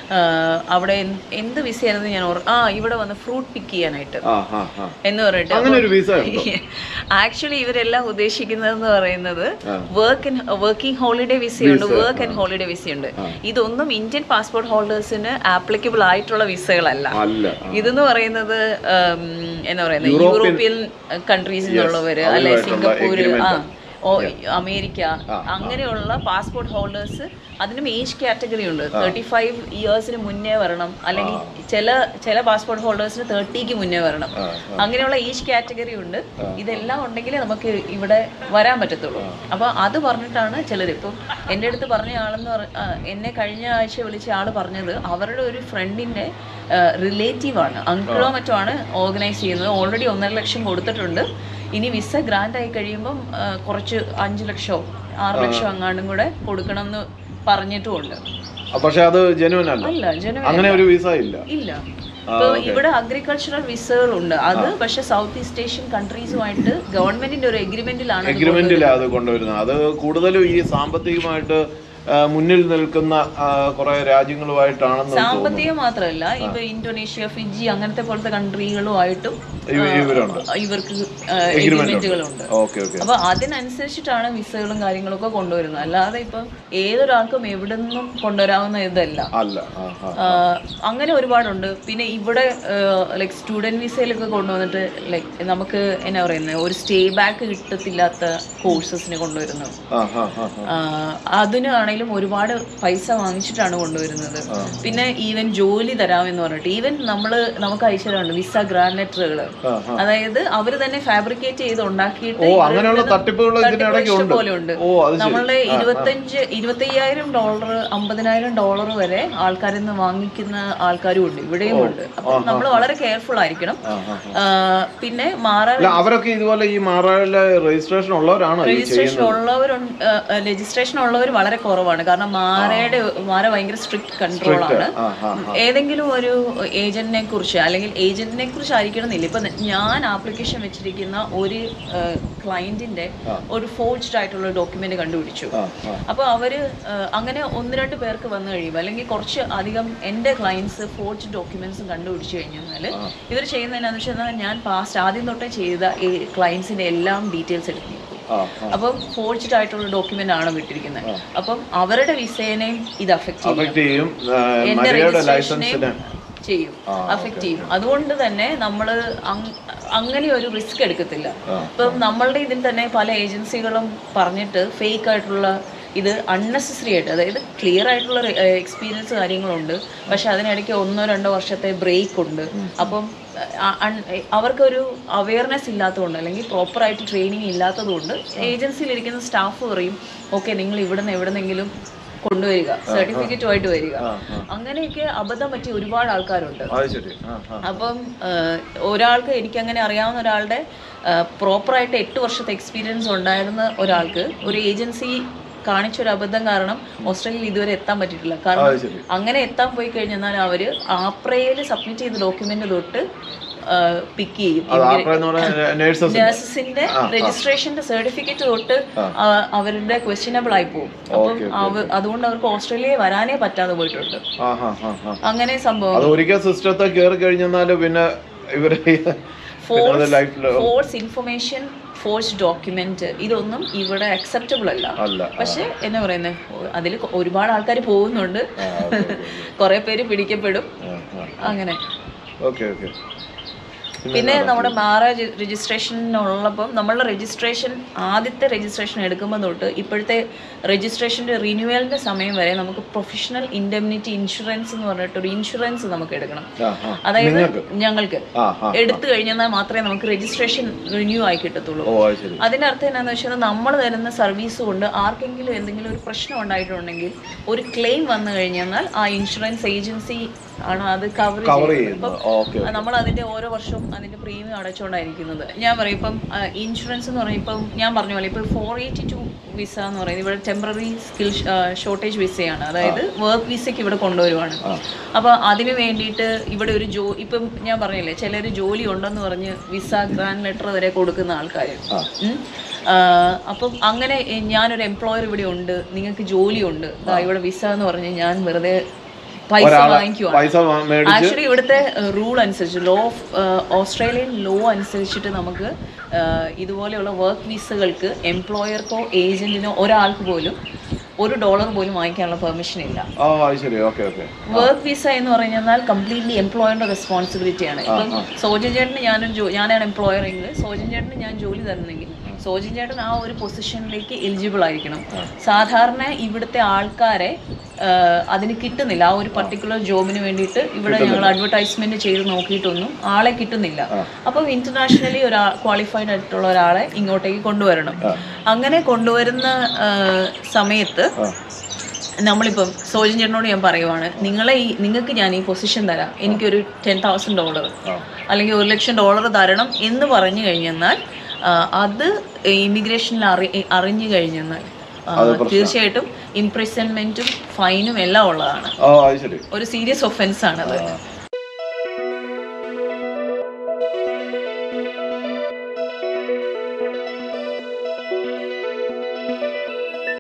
ആഹ് അവിടെ എന്ത് എന്ത് വിസയായിരുന്നു ഞാൻ ഓർ- ആ ഇവിടെ വന്ന് ഫ്രൂട്ട് പിക്ക് ചെയ്യാനായിട്ട്
ആ ആ ആ
എന്ന് പറഞ്ഞിട്ട്
അങ്ങനെ ഒരു വിസ ഉണ്ടോ
ആക്ച്വലി ഇവരെല്ലാം ഉദ്ദേശിക്കുന്നതെന്ന് പറയുന്നത് വർക്ക് വർക്കിംഗ് ഹോളിഡേ വിസയുണ്ട് വർക്ക് ആൻഡ് ഹോളിഡേ വിസയുണ്ട് ഇതൊന്നും ഇന്ത്യൻ പാസ്പോർട്ട് ഹോൾഡേഴ്സിന് ആപ്ലിക്കബിൾ ആയിട്ടുള്ള വിസകളല്ല
അല്ല
ഇതെന്ന് പറയുന്നത് ഉം, എന്താ പറയുന്നത് യൂറോപ്യൻ കൺട്രീസിൽ നിന്നുള്ളവര് അല്ലെ സിംഗപ്പൂര് ആ ഓ അമേരിക്ക അങ്ങനെയുള്ള പാസ്പോർട്ട് ഹോൾഡേഴ്സ് അതിനും ഏജ് കാറ്റഗറി ഉണ്ട് തേർട്ടി ഫൈവ് ഇയേഴ്സിന് മുന്നേ വരണം അല്ലെങ്കിൽ ചില ചില പാസ്പോർട്ട് ഹോൾഡേഴ്സിന് തേർട്ടിക്ക് മുന്നേ വരണം അങ്ങനെയുള്ള ഏജ് കാറ്റഗറി ഉണ്ട് ഇതെല്ലാം ഉണ്ടെങ്കിൽ നമുക്ക് ഇവിടെ വരാൻ പറ്റത്തുള്ളൂ അപ്പൊ അത് പറഞ്ഞിട്ടാണ് ചിലർ ഇപ്പം എൻ്റെ അടുത്ത് പറഞ്ഞ ആളെന്ന് പറ ആ, എന്നെ കഴിഞ്ഞ ആഴ്ച വിളിച്ച ആള് പറഞ്ഞത് അവരുടെ ഒരു ഫ്രണ്ടിന്റെ റിലേറ്റീവ് ആണ് അങ്കിളോ മറ്റോ ആണ് ഓർഗനൈസ് ചെയ്യുന്നത് ഓൾറെഡി ഒന്നര ലക്ഷം കൊടുത്തിട്ടുണ്ട് ഇനി വിസ ഗ്രാൻഡ് ആയി കഴിയുമ്പം ആ, കുറച്ച് അഞ്ച് ലക്ഷമോ ആറ് ലക്ഷമോ അങ്ങാണ്ടും കൂടെ കൊടുക്കണം എന്ന് പറഞ്ഞിട്ടുമുണ്ട്
പക്ഷെ അത് ജനുവൻ അല്ല
അല്ല ജനുവരി
അങ്ങനെ ഒരു വിസ ഇല്ല
ഇല്ല ഇപ്പൊ ഇവിടെ അഗ്രികൾച്ചറൽ വിസകളുണ്ട് അത് പക്ഷെ സൗത്ത് ഈസ്റ്റ് ഏഷ്യൻ കൺട്രീസുമായിട്ട് ഗവൺമെന്റിന്റെ ഒരു എഗ്രിമെന്റിലാണ് ഇത്
എഗ്രിമെന്റിലാണ് അത് കൊണ്ടുവരുന്നത് അത് കൂടുതലും ഈ സാമ്പത്തികമായിട്ട് ആ, മുന്നിൽ നിൽക്കുന്ന കുറെ രാജ്യങ്ങളുമായിട്ടാണെന്ന് തോന്നുന്നു
സാമ്പത്തികം മാത്രമല്ല ഇപ്പൊ ഇന്തോനേഷ്യ ഫിജി അങ്ങനത്തെ പോലത്തെ കൺട്രികളുമായിട്ടും
ഇവ- ഇവരുണ്ട്
ഇവർക്ക് എഗ്രിമെന്റുകളുണ്ട്
ഓക്കെ ഓക്കെ
അപ്പൊ അതിനനുസരിച്ചിട്ടാണ് വിസകളും കാര്യങ്ങളൊക്കെ കൊണ്ടുവരുന്നത് അല്ലാതെ ഇപ്പം ഏതൊരാൾക്കും എവിടെ നിന്നും കൊണ്ടുവരാവുന്ന ഇതല്ല
അല്ല ആ ആ
ആഹ് അങ്ങനെ ഒരുപാടുണ്ട് പിന്നെ ഇവിടെ ലൈക്ക് സ്റ്റുഡൻറ് വിസയിലൊക്കെ കൊണ്ടുവന്നിട്ട് ലൈക്ക് നമുക്ക് എന്നാ പറയുന്നത് ഒരു സ്റ്റേ ബാക്ക് കിട്ടത്തില്ലാത്ത കോഴ്സസിന് കൊണ്ടുവരുന്നു
ആ ആ ആ ആ.
ആഹ് അതിനാണേലും ഒരുപാട് പൈസ വാങ്ങിച്ചിട്ടാണ് കൊണ്ടുവരുന്നത് പിന്നെ ഈവൻ ജോലി തരാമെന്ന് പറഞ്ഞിട്ട് ഈവൻ നമ്മൾ നമുക്ക് അയച്ചിട്ടുണ്ട് വിസ ഗ്രാൻഡ് ലെറ്ററുകൾ
ആ,
അതായത് അവർ തന്നെ ഫാബ്രിക്കേറ്റ് ചെയ്ത് ഉണ്ടാക്കിയിട്ട്
ഓ അങ്ങനെയുള്ള തട്ടിപ്പുകൾ ഇതിനിടയ്ക്ക് ഉണ്ട്
പോലെ ഉണ്ട്
ഓ അത് ശരി
നമ്മളുടെ ഇരുപത്തഞ്ച് ഇരുപത്തയ്യായിരം ഡോളർ അമ്പതിനായിരം ഡോളർ വരെ ആൾക്കാരിൽ നിന്ന് വാങ്ങിക്കുന്ന ആൾക്കാരും ഉണ്ട് ഇവിടെയും ഉണ്ട് അപ്പൊ നമ്മൾ വളരെ കെയർഫുൾ ആയിരിക്കണം ആ, പിന്നെ മാറാൻ
അല്ല അവരൊക്കെ ഇതുപോലെ ഈ മാറാലെ രജിസ്ട്രേഷൻ ഉള്ളവരാണോ ഈ
രജിസ്ട്രേഷൻ ഉള്ളവരുണ്ട് രജിസ്ട്രേഷൻ ഉള്ളവർ വളരെ കുറവാണ് കാരണം മാരയുടെ മാര ഭയങ്കര സ്ട്രിക്റ്റ് കൺട്രോൾ ആണ്
ആ ആ
ഏതെങ്കിലും ഒരു ഏജന്റിനെ കുറിച്ച് അല്ലെങ്കിൽ ഏജന്റിനെ കുറിച്ച് ആയിരിക്കണം എന്നില്ല ഇപ്പൊ ഞാൻ ആപ്ലിക്കേഷൻ വെച്ചിരിക്കുന്ന ഒരു ക്ലയന്റിന്റെ ഒരു ഫോർജ്ഡ് ആയിട്ടുള്ള ഡോക്യുമെന്റ് കണ്ടുപിടിച്ചു
ആ ആ
അപ്പോൾ അവര് ആ, അങ്ങനെ ഒന്ന് രണ്ട് പേർക്ക് വന്നു കഴിയുമ്പോൾ അല്ലെങ്കിൽ കുറച്ച് അധികം എൻ്റെ ക്ലയൻസ് ഫോർജ് ഡോക്യുമെന്റ്സും കണ്ടുപിടിച്ചു കഴിഞ്ഞാൽ ഇവർ ചെയ്യുന്നതിനാന്ന് വെച്ചാൽ ഞാൻ പാസ്റ്റ് ആദ്യം തൊട്ടേ ചെയ്ത ഈ ക്ലയൻസിന്റെ എല്ലാം ഡീറ്റെയിൽസ് എടുക്കും
ആ
അപ്പം ഫോർജ്ഡ് ആയിട്ടുള്ള ഡോക്യുമെന്റ് ആണ് വിട്ടിരിക്കുന്നത് അപ്പം അവരുടെ വിസേനയും ഇത് അഫക്റ്റ് ചെയ്യും
അഫക്ട് ചെയ്യും ആ,
എന്റെ
മരിയയുടെ
രജിസ്ട്രേഷനെയും
ലൈസൻസിന്
ചെയ്യും അഫക്റ്റ് ചെയ്യും അതുകൊണ്ട് തന്നെ നമ്മൾ അങ്ങനെ ഒരു റിസ്ക് എടുക്കത്തില്ല ഇപ്പം നമ്മളുടെ ഇതിൽ തന്നെ പല ഏജൻസികളും പറഞ്ഞിട്ട് ഫേക്ക് ആയിട്ടുള്ള ഇത് അൺനെസസറി ആയിട്ട് അതായത് ക്ലിയർ ആയിട്ടുള്ള എക്സ്പീരിയൻസ് കാര്യങ്ങളുണ്ട് പക്ഷെ അതിനിടയ്ക്ക് ഒന്നോ രണ്ടോ വർഷത്തെ ബ്രേക്ക് ഉണ്ട് അപ്പം അ- അൺ- അവർക്കൊരു അവയർനെസ് ഇല്ലാത്തതുകൊണ്ട് അല്ലെങ്കിൽ പ്രോപ്പറായിട്ട് ട്രെയിനിങ് ഇല്ലാത്തതുകൊണ്ട് ഏജൻസിയിൽ ഇരിക്കുന്ന സ്റ്റാഫ് പറയും ഓക്കെ നിങ്ങൾ ഇവിടെ നിന്ന് എവിടെന്നെങ്കിലും കൊണ്ടുവരിക സർട്ടിഫിക്കറ്റുമായിട്ട് വരിക അങ്ങനെയൊക്കെ അബദ്ധം പറ്റിയ ഒരുപാട് ആൾക്കാരുണ്ട്
അത് ശരി ആ ആ
അപ്പം ആഹ്, ഒരാൾക്ക് എനിക്കങ്ങനെ അറിയാവുന്ന ഒരാളുടെ പ്രോപ്പറായിട്ട് എട്ട് വർഷത്തെ എക്സ്പീരിയൻസ് ഉണ്ടായിരുന്ന ഒരാൾക്ക് ഒരു ഏജൻസി കാണിച്ചൊരു അബദ്ധം കാരണം ഓസ്ട്രേലിയയിൽ ഇതുവരെ എത്താൻ പറ്റിയിട്ടില്ല കാരണം
അത് ശരി
അങ്ങനെ എത്താൻ പോയി കഴിഞ്ഞാൽ അവര് ആപ്രയിൽ സബ്മിറ്റ് ചെയ്ത ഡോക്യുമെന്റ് തൊട്ട് പിക്ക് ചെയ്യും
അത് ആപ്രെന്ന് പറഞ്ഞ നേഴ്സസ്
നഴ്സസിന്റെ രജിസ്ട്രേഷന്റെ സർട്ടിഫിക്കറ്റ് തൊട്ട് ആ, അവരുടെ ക്വസ്റ്റ്യനബിൾ ആയി പോകും അപ്പം അവ- അതുകൊണ്ട് അവർക്ക് ഓസ്ട്രേലിയയിൽ വരാനേ പറ്റാതെ പോയിട്ടുണ്ട്
ആ ആ ആ ആ
അങ്ങനെ സംഭവം
അത് ഒരിക്കൽ സിസ്റ്റത്തെ കയറി കഴിഞ്ഞാല് പിന്നെ ഇവര് ലൈഫിൽ
ഫോഴ്സ് ഇൻഫർമേഷൻ ഫോഴ്സ് ഡോക്യുമെന്റ് ഇതൊന്നും ഇവിടെ അക്സെപ്റ്റബിൾ അല്ല
അല്ല
പക്ഷെ എന്നാ പറയുന്നത് അതിൽ ഒരുപാട് ആൾക്കാർ പോകുന്നുണ്ട് കുറെ പേര് പിടിക്കപ്പെടും അങ്ങനെ
ഓക്കെ ഓക്കെ
പിന്നെ നമ്മുടെ മാരേജ് രജിസ്ട്രേഷനുള്ളപ്പം നമ്മളുടെ രജിസ്ട്രേഷൻ ആദ്യത്തെ രജിസ്ട്രേഷൻ എടുക്കുമ്പോൾ തൊട്ട് ഇപ്പോഴത്തെ രജിസ്ട്രേഷൻ്റെ റിന്യൂവലിൻ്റെ സമയം വരെ നമുക്ക് പ്രൊഫഷണൽ ഇൻഡെമിനിറ്റി ഇൻഷുറൻസ് എന്ന് പറഞ്ഞിട്ട് ഒരു ഇൻഷുറൻസ് നമുക്ക് എടുക്കണം
ആ, ആ.
അതായത്
നിങ്ങൾക്ക്?
ഞങ്ങൾക്ക്
ആ ആ
എടുത്തു കഴിഞ്ഞാൽ മാത്രമേ നമുക്ക് രജിസ്ട്രേഷൻ റിന്യൂ ആയി കിട്ടത്തുള്ളൂ
ഓ അത് ശരി
അതിന്റെ അർത്ഥം എന്താണെന്ന് വെച്ചാൽ നമ്മൾ തരുന്ന സർവീസ് കൊണ്ട് ആർക്കെങ്കിലും എന്തെങ്കിലും ഒരു പ്രശ്നം ഉണ്ടായിട്ടുണ്ടെങ്കിൽ ഒരു ക്ലെയിം വന്നു കഴിഞ്ഞാൽ ആ ഇൻഷുറൻസ് ഏജൻസി ആണ് അത് കവർ
കവർ
ചെയ്യുന്നത്
ചെയ്യുന്നത്
ഇപ്പം
ഓക്കെ
നമ്മൾ അതിന്റെ ഓരോ വർഷവും അതിന്റെ പ്രീമിയം അടച്ചുകൊണ്ടായിരിക്കുന്നത് ഞാൻ പറയും ഇപ്പം ഇൻഷുറൻസ് എന്ന് പറയുമ്പോൾ ഇപ്പം ഞാൻ പറഞ്ഞ പോലെ ഇപ്പം ഫോർ എയ്റ്റി ടു വിസ എന്ന് പറയുന്നത് ഇവിടെ ടെമ്പററി സ്കിൽ ഷോർട്ടേജ് വിസയാണ് അതായത് വർക്ക് വിസയ്ക്ക് ഇവിടെ കൊണ്ടുവരുവാണ് അപ്പോൾ അതിന് വേണ്ടിയിട്ട് ഇവിടെ ഒരു ജോ ഇപ്പം ഞാൻ പറഞ്ഞില്ലേ ചിലർ ജോലി ഉണ്ടെന്ന് പറഞ്ഞ് വിസ ഗ്രാൻഡ് ലെറ്റർ വരെ കൊടുക്കുന്ന ആൾക്കാർ അപ്പം അങ്ങനെ എ, ഞാനൊരു എംപ്ലോയർ ഇവിടെ ഉണ്ട് നിങ്ങൾക്ക് ജോലിയുണ്ട് ദാ ഇവിടെ വിസ എന്ന് പറഞ്ഞ് ഞാൻ വെറുതെ പൈസ വാങ്ങിക്കുവാണ്
പൈസ വാ- മേടിച്ച്
ആക്ച്വലി ഇവിടുത്തെ റൂൾ അനുസരിച്ച് ലോ ഓഫ് ഓസ്ട്രേലിയൻ ലോ അനുസരിച്ചിട്ട് നമുക്ക് ഏഹ്, ഇതുപോലെയുള്ള വർക്ക് വിസകൾക്ക് എംപ്ലോയർക്കോ ഏജന്റിനോ ഒരാൾക്ക് പോലും ഒരു ഡോളർ പോലും വാങ്ങിക്കാനുള്ള പെർമിഷൻ ഇല്ല
ഓ അത് ശരി ഓക്കെ ഓക്കെ
വർക്ക് വിസ എന്ന് പറഞ്ഞാൽ കംപ്ലീറ്റ്ലി എംപ്ലോയറിന്റെ റെസ്പോൺസിബിലിറ്റിയാണ് ഇപ്പം സോജൻ ചേട്ടന് ഞാനൊരു ജോ ഞാനാണ് എംപ്ലോയർ എങ്കിൽ സോജൻ ചേട്ടന് ഞാൻ ജോലി തരുന്നെങ്കിൽ സോജൻ ചേട്ടൻ ആ ഒരു പൊസിഷനിലേക്ക് എലിജിബിൾ ആയിരിക്കണം സാധാരണ ഇവിടുത്തെ ആൾക്കാരെ ആ, അതിന് കിട്ടുന്നില്ല ആ ഒരു പർട്ടിക്കുലർ ജോബിന് വേണ്ടിയിട്ട് ഇവിടെ ഞങ്ങൾ അഡ്വർടൈസ്മെന്റ് ചെയ്ത് നോക്കിയിട്ടൊന്നും ആളെ കിട്ടുന്നില്ല അപ്പം ഇന്റർനാഷണലി ഒരു ക്വാളിഫൈഡ് ആയിട്ടുള്ള ഒരാളെ ഇങ്ങോട്ടേക്ക് കൊണ്ടുവരണം അങ്ങനെ കൊണ്ടുവരുന്ന ആ, സമയത്ത് നമ്മളിപ്പം സോജൻ ചേട്ടനോട് ഞാൻ പറയുവാണ് നിങ്ങളെ ഈ നിങ്ങൾക്ക് ഞാൻ ഈ പൊസിഷൻ തരാം എനിക്കൊരു ടെൻ തൗസൻഡ് ഡോളർ അല്ലെങ്കിൽ ഒരു ലക്ഷം ഡോളർ തരണം എന്ന് പറഞ്ഞു കഴിഞ്ഞെന്നാൽ ആ, അത് ഇമിഗ്രേഷനിൽ അറി അറിഞ്ഞു കഴിഞ്ഞെന്നാൽ ആ, തീർച്ചയായിട്ടും ഇംപ്രിസൺമെന്റും ഫൈനും എല്ലാം ഉള്ളതാണ്
ഓ അത് ശരി
ഒരു സീരിയസ് ഒഫൻസ് ആണത്